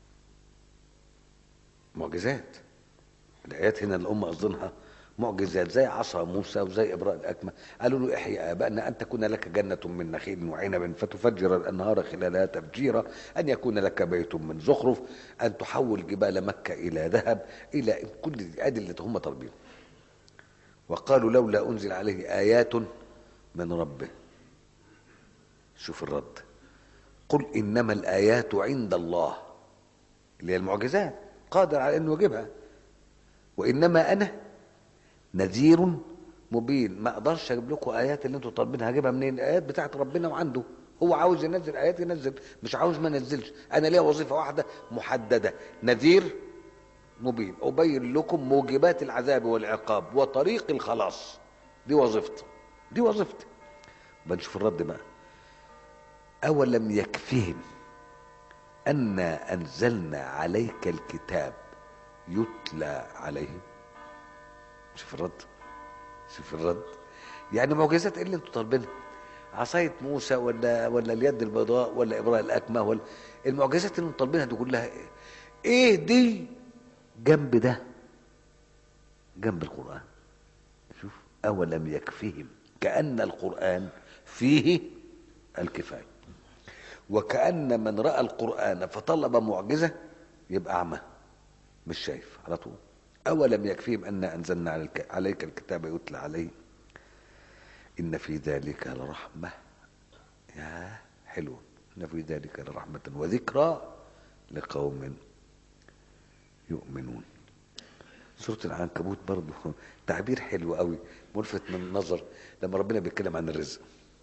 معجزات الايات هنا اللي هم قصدينها معجزات زي عصا موسى وزي ابراء الاكمه قالوا له احيي ابائنا ان تكون لك جنه من نخيل وعنب فتفجر الانهار خلالها تفجيرا ان يكون لك بيت من زخرف ان تحول جبال مكه الى ذهب الى كل ادي اللي هم طالبين وقالوا لولا انزل عليه ايات من ربه شوف الرد قل انما الايات عند الله اللي هي المعجزات قادر على انه يجيبها وانما انا نذير مبين ما اقدرش اجيب لكم ايات اللي انتوا طالبينها هجيبها منين الايات بتاعت ربنا وعنده هو عاوز ينزل ايات ينزل مش عاوز ما ينزلش انا ليا وظيفه واحده محدده نذير مبين ابين لكم موجبات العذاب والعقاب وطريق الخلاص دي وظيفتي دي وظيفتي بنشوف الرد بقى اولم يكفهم انا انزلنا عليك الكتاب يتلى عليهم شوف الرد شوف الرد يعني معجزات ايه اللي انتوا طالبينها عصايه موسى ولا ولا اليد البيضاء ولا ابراء الاكمه ولا المعجزات اللي انتوا طالبينها دي كلها ايه ايه دي جنب ده جنب القران شوف اولم يكفهم كان القران فيه الكفايه وكان من راى القران فطلب معجزه يبقى اعمى مش شايف على طول أولم يكفيهم أن أنزلنا عليك الكتاب يتلى عليه إن في ذلك لرحمة يا حلو إن في ذلك لرحمة وذكرى لقوم يؤمنون سورة العنكبوت برضه تعبير حلو قوي ملفت من النظر لما ربنا بيتكلم عن الرزق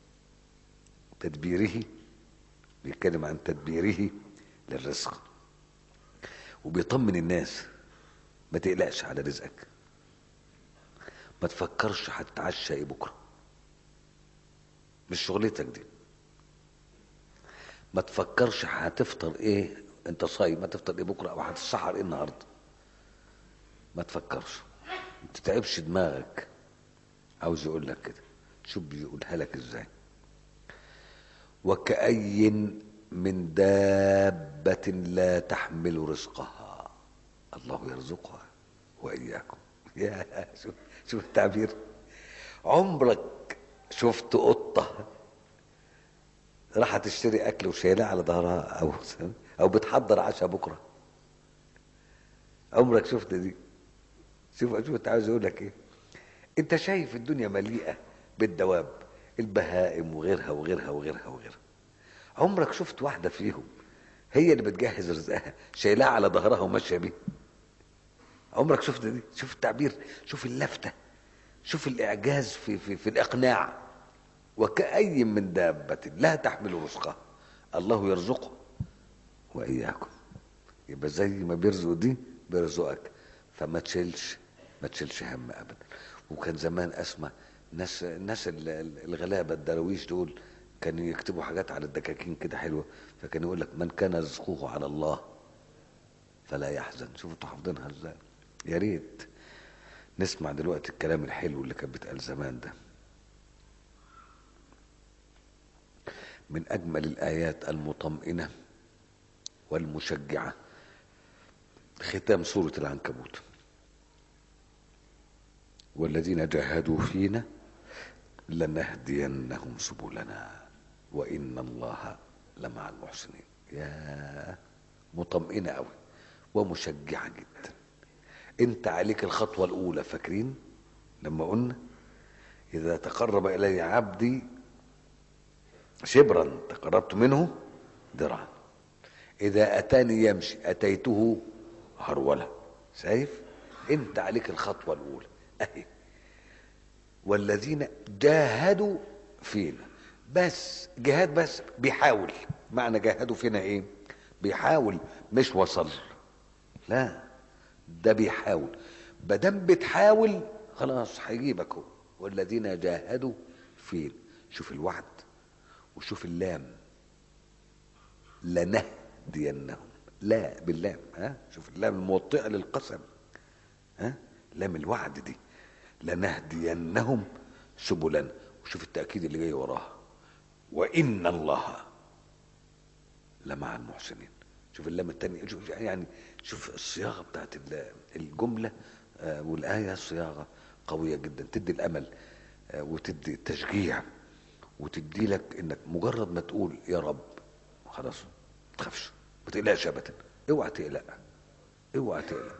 تدبيره بيتكلم عن تدبيره للرزق وبيطمن الناس ما تقلقش على رزقك ما تفكرش هتتعشى ايه بكره مش شغلتك دي ما تفكرش هتفطر ايه انت صايم ما تفطر ايه بكره او هتتسحر ايه النهارده ما تفكرش ما تتعبش دماغك عاوز يقول لك كده شوف بيقولها لك ازاي وكأي من دابة لا تحمل رزقها الله يرزقها وإياكم يا شوف شوف التعبير عمرك شفت قطة راحت تشتري أكل وشايلاه على ظهرها أو أو بتحضر عشاء بكرة عمرك شفت دي شوف شوف انت عاوز اقول لك ايه انت شايف الدنيا مليئه بالدواب البهائم وغيرها وغيرها وغيرها وغيرها عمرك شفت واحده فيهم هي اللي بتجهز رزقها شايلاه على ظهرها وماشيه بيه عمرك شفت دي شوف التعبير شوف اللفته شوف الاعجاز في في, في الاقناع وكأي من دابة لا تحمل رزقها الله يرزقها وإياكم يبقى زي ما بيرزق دي بيرزقك فما تشيلش ما تشيلش هم ابدا وكان زمان اسمع ناس الناس ال- ال- الغلابه الدراويش دول كانوا يكتبوا حاجات على الدكاكين كده حلوه فكان يقول لك من كان رزقه على الله فلا يحزن شوفوا انتوا حافظينها ازاي يا ريت نسمع دلوقتي الكلام الحلو اللي كان بيتقال زمان ده من اجمل الايات المطمئنه والمشجعه ختام سورة العنكبوت والذين جاهدوا فينا لنهدينهم سبلنا وإن الله لمع المحسنين يا مطمئنة أوي ومشجعة جدا انت عليك الخطوة الأولى فاكرين لما قلنا إذا تقرب إلي عبدي شبرا تقربت منه ذراعا إذا أتاني يمشي أتيته هرولة شايف انت عليك الخطوة الأولى أهي والذين جاهدوا فينا بس جهاد بس بيحاول معنى جاهدوا فينا ايه بيحاول مش وصل لا ده بيحاول بدم بتحاول خلاص هيجيبك هو والذين جاهدوا فينا شوف الوعد وشوف اللام لنهدينهم لا باللام ها شوف اللام الموطئه للقسم ها لام الوعد دي لنهدينهم سبلنا وشوف التاكيد اللي جاي وراها وان الله لمع المحسنين شوف اللام الثانيه شوف يعني شوف الصياغه بتاعت ال- الجمله آه، والايه صياغه قويه جدا تدي الامل آه، وتدي تشجيع وتدي لك انك مجرد ما تقول يا رب خلاص ما تخافش ما تقلقش ابدا اوعى تقلق اوعى تقلق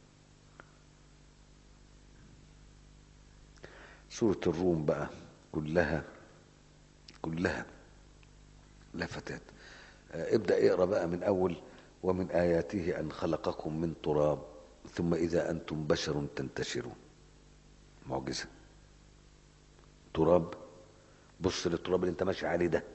سورة الروم بقى كلها كلها لفتات آه، ابدأ اقرا بقى من أول ومن آياته أن خلقكم من تراب ثم إذا أنتم بشر تنتشرون معجزة تراب بص للتراب اللي انت ماشي عليه ده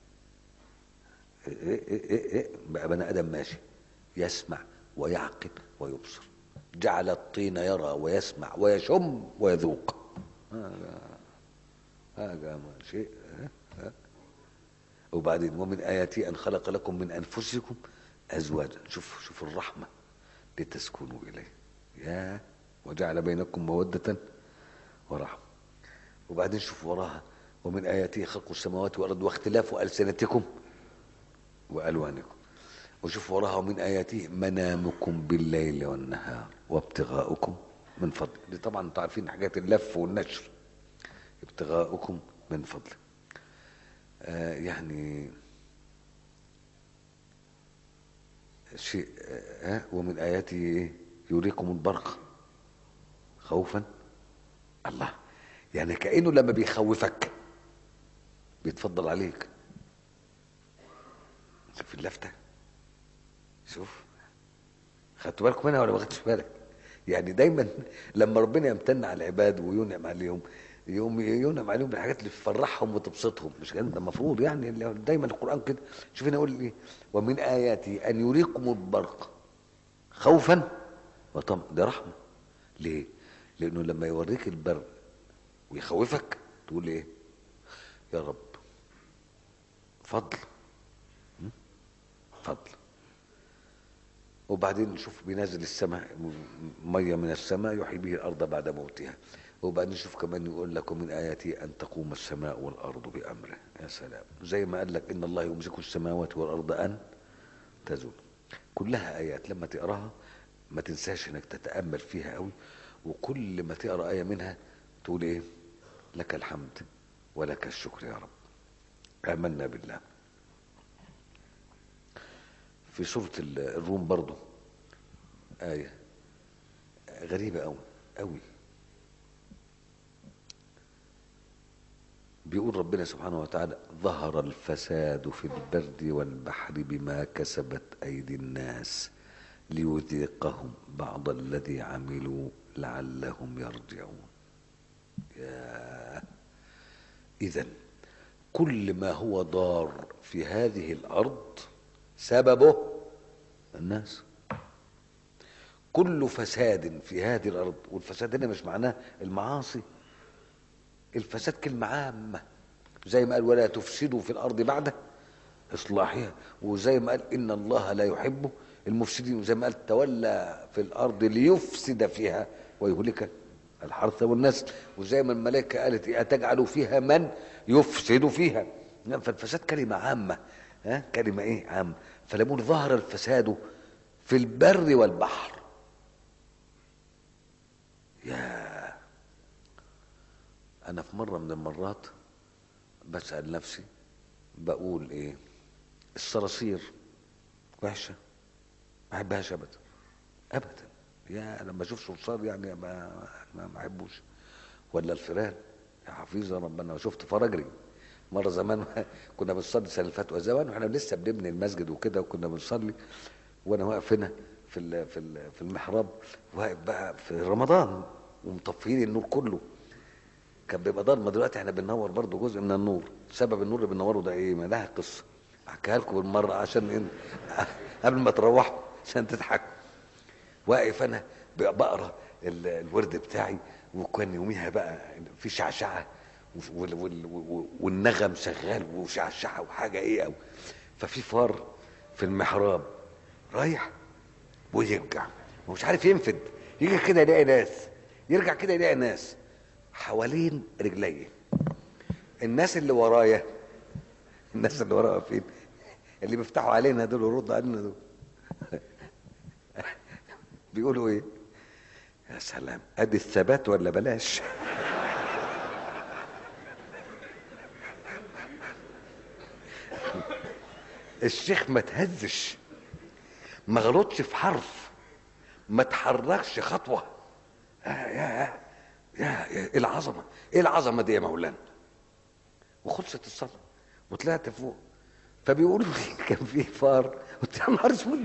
إيه إيه إيه إيه بقى بني ادم ماشي يسمع ويعقل ويبصر جعل الطين يرى ويسمع ويشم ويذوق هذا هذا ما شيء ها؟ ها؟ وبعدين ومن آياته أن خلق لكم من أنفسكم أزواجا شوف شوف الرحمة لتسكنوا إليه يا وجعل بينكم مودة ورحمة وبعدين شوف وراها ومن آياته خلق السماوات والأرض واختلاف ألسنتكم وألوانكم وشوف وراها ومن آياته منامكم بالليل والنهار وابتغاؤكم من فضل دي طبعا انتوا عارفين حاجات اللف والنشر ابتغاؤكم من فضل آه يعني شيء آه آه، ومن آياته إيه؟ يريكم البرق خوفا الله يعني كأنه لما بيخوفك بيتفضل عليك شوف اللفتة شوف خدتوا بالكم منها ولا ما خدتش بالك يعني دايما لما ربنا يمتن على العباد وينعم عليهم يوم ينعم عليهم بالحاجات اللي تفرحهم وتبسطهم مش كده ده المفروض يعني اللي دايما القران كده شوف هنا يقول ايه ومن اياته ان يريكم البرق خوفا وطمعا ده رحمه ليه؟ لانه لما يوريك البرق ويخوفك تقول ايه؟ يا رب فضل م? فضل وبعدين نشوف بينزل السماء ميه من السماء يحيي به الارض بعد موتها وبعدين نشوف كمان يقول لك ومن آياته أن تقوم السماء والأرض بأمره يا سلام زي ما قال لك إن الله يمسك السماوات والأرض أن تزول كلها آيات لما تقراها ما تنساش إنك تتأمل فيها قوي وكل ما تقرا آية منها تقول إيه لك الحمد ولك الشكر يا رب آمنا بالله في سورة الروم برضو آية غريبة أوي أوي بيقول ربنا سبحانه وتعالى ظهر الفساد في البر والبحر بما كسبت أيدي الناس ليذيقهم بعض الذي عملوا لعلهم يرجعون يا إذا كل ما هو ضار في هذه الأرض سببه الناس كل فساد في هذه الأرض والفساد هنا مش معناه المعاصي الفساد كلمة عامة زي ما قال ولا تفسدوا في الأرض بعد إصلاحها وزي ما قال إن الله لا يحب المفسدين وزي ما قال تولى في الأرض ليفسد فيها ويهلك الحرث والنسل وزي ما الملائكة قالت إيه أتجعل فيها من يفسد فيها فالفساد كلمة عامة ها كلمة إيه عامة فلمون ظهر الفساد في البر والبحر يا أنا في مرة من المرات بسأل نفسي بقول إيه الصراصير وحشة ما أحبهاش أبدا أبدا يا لما أشوف صرصار يعني ما ما ما أحبوش ولا الفيران يا حفيظة ربنا شفت فرجري مرة زمان كنا بنصلي السنة اللي فاتت زمان واحنا لسه بنبني المسجد وكده وكنا بنصلي وانا واقف هنا في ال في ال في المحراب واقف بقى في رمضان ومطفيين النور كله كان بيبقى ضلمه دلوقتي احنا بننور برضو جزء من النور سبب النور اللي بنوره ده ايه ما لها قصه احكيها لكم بالمره عشان إن قبل ما تروحوا عشان تضحكوا واقف انا بقرا ال- الورد بتاعي وكان يوميها بقى في شعشعه وال- وال- والنغم شغال وشعشعه وحاجه ايه قوي ففي فار في المحراب رايح ويرجع ومش عارف ينفد يجي كده يلاقي ناس يرجع كده يلاقي ناس حوالين رجليه الناس اللي ورايا الناس اللي ورايا فين اللي بيفتحوا علينا دول ويردوا علينا دول بيقولوا ايه يا سلام ادي الثبات ولا بلاش الشيخ ما تهزش ما غلطش في حرف ما تحركش خطوه يا يا يا ايه العظمه ايه العظمه دي يا مولانا وخلصت الصلاه وطلعت فوق فبيقولوا لي كان في فار قلت يا نهار اسود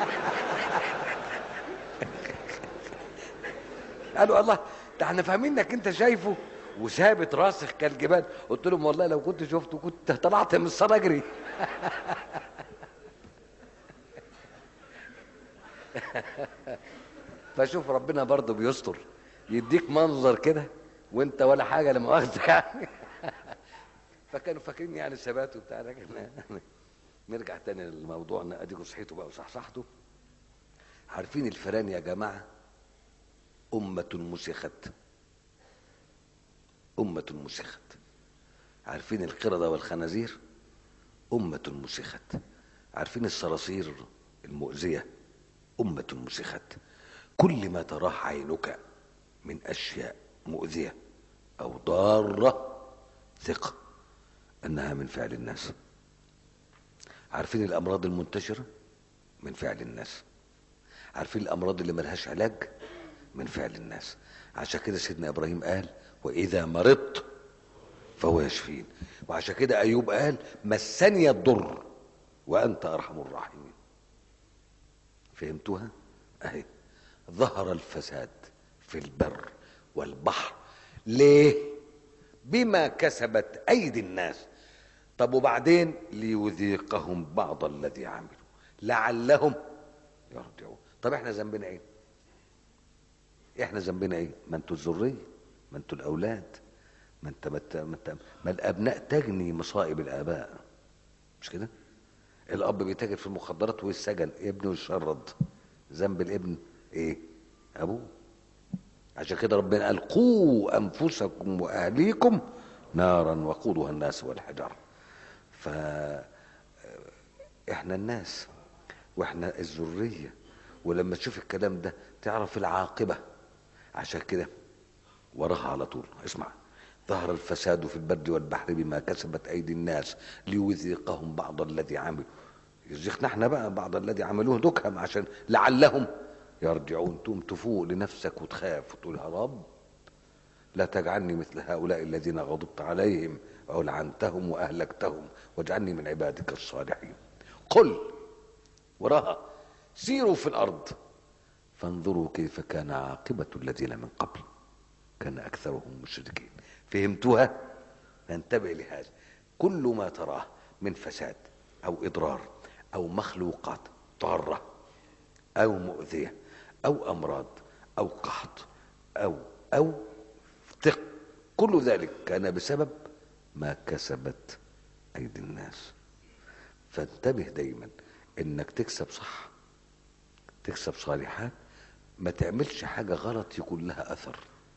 قالوا الله ده احنا فاهمين انك انت شايفه وثابت راسخ كالجبال قلت لهم والله لو كنت شفته كنت طلعت من الصلاه اجري فشوف ربنا برضه بيستر يديك منظر كده وانت ولا حاجه لما واخد يعني فكانوا فاكرين يعني ثبات وبتاع لكن نرجع تاني لموضوعنا اديكوا صحيتوا بقى وصحصحتوا عارفين الفيران يا جماعه أمة مسخت أمة مسخت عارفين القردة والخنازير أمة مسخت عارفين الصراصير المؤذية أمة مسخت كل ما تراه عينك من أشياء مؤذية أو ضارة ثق أنها من فعل الناس عارفين الأمراض المنتشرة من فعل الناس عارفين الأمراض اللي ملهاش علاج من فعل الناس عشان كده سيدنا ابراهيم قال واذا مرضت فهو يشفين وعشان كده ايوب قال مسني الضر وانت ارحم الراحمين فهمتوها اهي ظهر الفساد في البر والبحر ليه بما كسبت ايدي الناس طب وبعدين ليذيقهم بعض الذي عملوا لعلهم يرجعون طب احنا ذنبنا ايه احنا ذنبنا ايه ما انتوا الذريه ما انتوا الاولاد ما انت ما, انت ما, انت ما الابناء تجني مصائب الاباء مش كده الاب بيتاجر في المخدرات والسجن ابنه يشرد ذنب الابن ايه ابوه عشان كده ربنا قال قوا انفسكم واهليكم نارا وقودها الناس والحجاره ف احنا الناس واحنا الذريه ولما تشوف الكلام ده تعرف العاقبه عشان كده وراها على طول اسمع ظهر الفساد في البر والبحر بما كسبت ايدي الناس ليذيقهم بعض الذي عملوا يزيقنا احنا بقى بعض الذي عملوه دكهم عشان لعلهم يرجعون تقوم تفوق لنفسك وتخاف وتقول يا رب لا تجعلني مثل هؤلاء الذين غضبت عليهم او لعنتهم واهلكتهم واجعلني من عبادك الصالحين قل وراها سيروا في الارض فانظروا كيف كان عاقبه الذين من قبل كان اكثرهم مشركين فهمتوها فانتبه لهذا كل ما تراه من فساد او اضرار او مخلوقات ضاره او مؤذيه او امراض او قحط او او افتق كل ذلك كان بسبب ما كسبت ايدي الناس فانتبه دايما انك تكسب صح تكسب صالحات ما تعملش حاجة غلط يكون لها أثر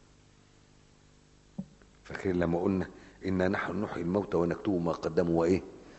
فاكرين لما قلنا إنا نحن نحيي الموتى ونكتب ما قدموا وإيه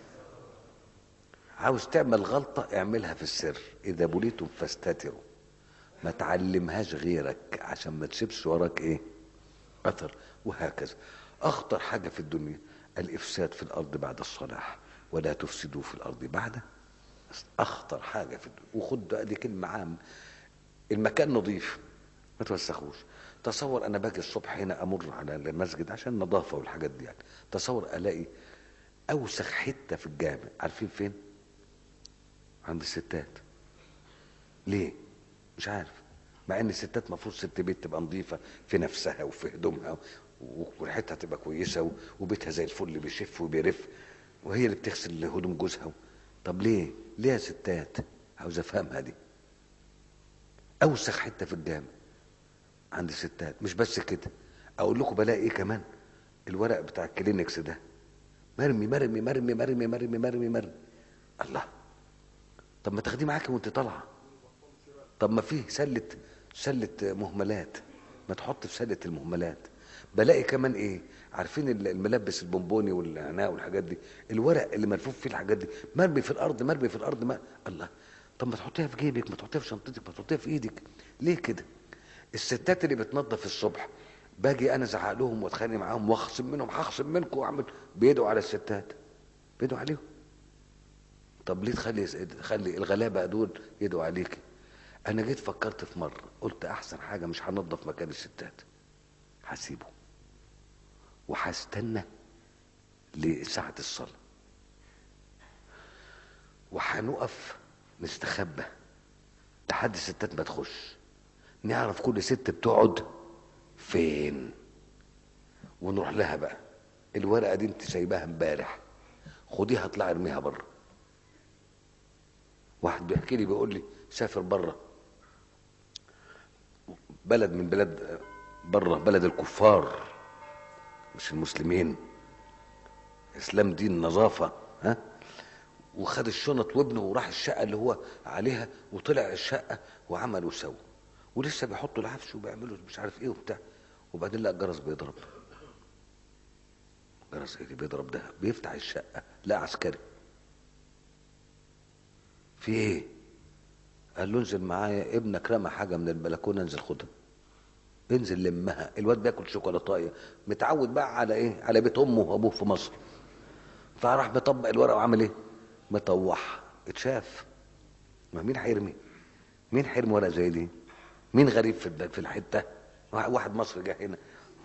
عاوز تعمل غلطة اعملها في السر إذا بليتم فاستتروا ما تعلمهاش غيرك عشان ما تسيبش وراك إيه أثر وهكذا أخطر حاجة في الدنيا الإفساد في الأرض بعد الصلاح ولا تفسدوا في الأرض بعد أخطر حاجة في الدنيا وخد دي كلمة عامة المكان نظيف ما توسخوش تصور انا باجي الصبح هنا امر على المسجد عشان النظافه والحاجات دي يعني تصور الاقي اوسخ حته في الجامع عارفين فين عند الستات ليه مش عارف مع ان الستات المفروض ست بيت تبقى نظيفه في نفسها وفي هدومها وريحتها تبقى كويسه وبيتها زي الفل بيشف وبيرف وهي اللي بتغسل هدوم جوزها طب ليه ليه يا ستات عاوز افهمها دي اوسخ حته في الجامع عند الستات مش بس كده اقول لكم بلاقي ايه كمان الورق بتاع الكلينكس ده مرمي مرمي مرمي مرمي مرمي مرمي مرمي الله طب ما تاخديه معاكي وانت طالعه طب ما فيه سله سله مهملات ما تحط في سله المهملات بلاقي كمان ايه عارفين الملبس البونبوني والعناء والحاجات دي الورق اللي ملفوف فيه الحاجات دي مرمي في الارض مرمي في الارض ما الله طب ما تحطيها في جيبك ما تحطيها في شنطتك ما تحطيها في ايدك ليه كده الستات اللي بتنظف الصبح باجي انا ازعق لهم واتخانق معاهم واخصم منهم هخصم منكم واعمل بيدعوا على الستات بيدعوا عليهم طب ليه تخلي تخلي الغلابه دول يدعوا عليك انا جيت فكرت في مره قلت احسن حاجه مش هنظف مكان الستات هسيبه وهستنى لساعه الصلاه وهنقف نستخبى لحد الستات ما تخش نعرف كل ست بتقعد فين ونروح لها بقى الورقه دي انت سايباها امبارح خديها اطلعي ارميها بره واحد بيحكي لي بيقول لي سافر بره بلد من بلاد بره بلد الكفار مش المسلمين اسلام دين نظافه ها وخد الشنط وابنه وراح الشقه اللي هو عليها وطلع الشقه وعمل وسوى ولسه بيحطوا العفش وبيعملوا مش عارف ايه وبتاع وبعدين لقى الجرس بيضرب جرس ايه اللي بيضرب ده بيفتح الشقه لا عسكري في ايه قال له انزل معايا ابنك رمى حاجه من البلكونه انزل خدها انزل لمها الواد بياكل شوكولاتايه متعود بقى على ايه على بيت امه وابوه في مصر فراح مطبق الورقه وعمل ايه مطوح اتشاف ما مين هيرمي مين هيرمي ورقه زي دي مين غريب في في الحته واحد مصري جه هنا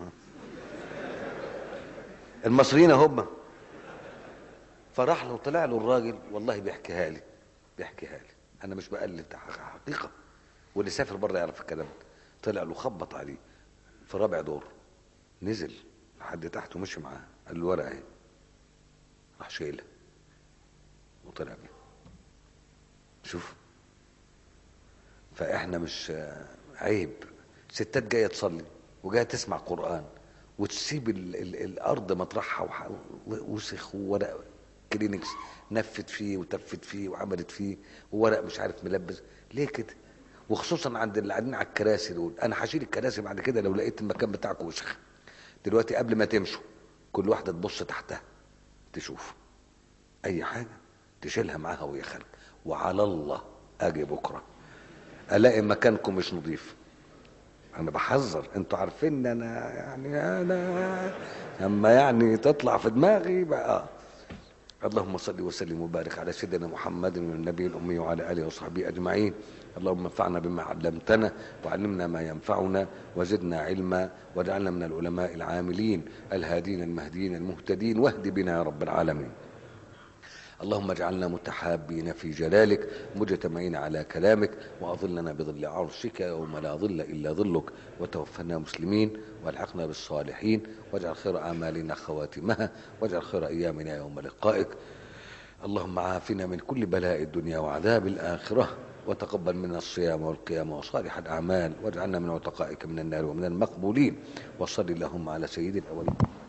المصريين هم فراح له طلع له الراجل والله بيحكيها لي بيحكيها لي انا مش بقلد حقيقه واللي سافر بره يعرف الكلام ده طلع له خبط عليه في رابع دور نزل لحد تحت ومشي معاه قال له الورقه اهي راح شايلها وطلع بيها شوف فاحنا مش عيب ستات جايه تصلي وجايه تسمع قران وتسيب ال ال الارض مطرحها وسخ وورق كلينكس نفت فيه وتفت فيه وعملت فيه وورق مش عارف ملبس ليه كده وخصوصا عند اللي قاعدين على الكراسي دول انا هشيل الكراسي بعد كده لو لقيت المكان بتاعكم وسخ دلوقتي قبل ما تمشوا كل واحده تبص تحتها تشوف اي حاجه تشيلها معاها وهي خارجه وعلى الله اجي بكره الاقي مكانكم مش نظيف انا بحذر انتوا عارفين ان انا يعني انا اما يعني تطلع في دماغي بقى اللهم صل وسلم وبارك على سيدنا محمد النبي الامي وعلى اله وصحبه اجمعين اللهم انفعنا بما علمتنا وعلمنا ما ينفعنا وزدنا علما واجعلنا من العلماء العاملين الهادين المهديين المهتدين واهد بنا يا رب العالمين اللهم اجعلنا متحابين في جلالك مجتمعين على كلامك واظلنا بظل عرشك يوم لا ظل الا ظلك وتوفنا مسلمين والحقنا بالصالحين واجعل خير اعمالنا خواتمها واجعل خير ايامنا يوم لقائك اللهم عافنا من كل بلاء الدنيا وعذاب الاخره وتقبل منا الصيام والقيام وصالح الاعمال واجعلنا من عتقائك من النار ومن المقبولين وصل اللهم على سيد الاولين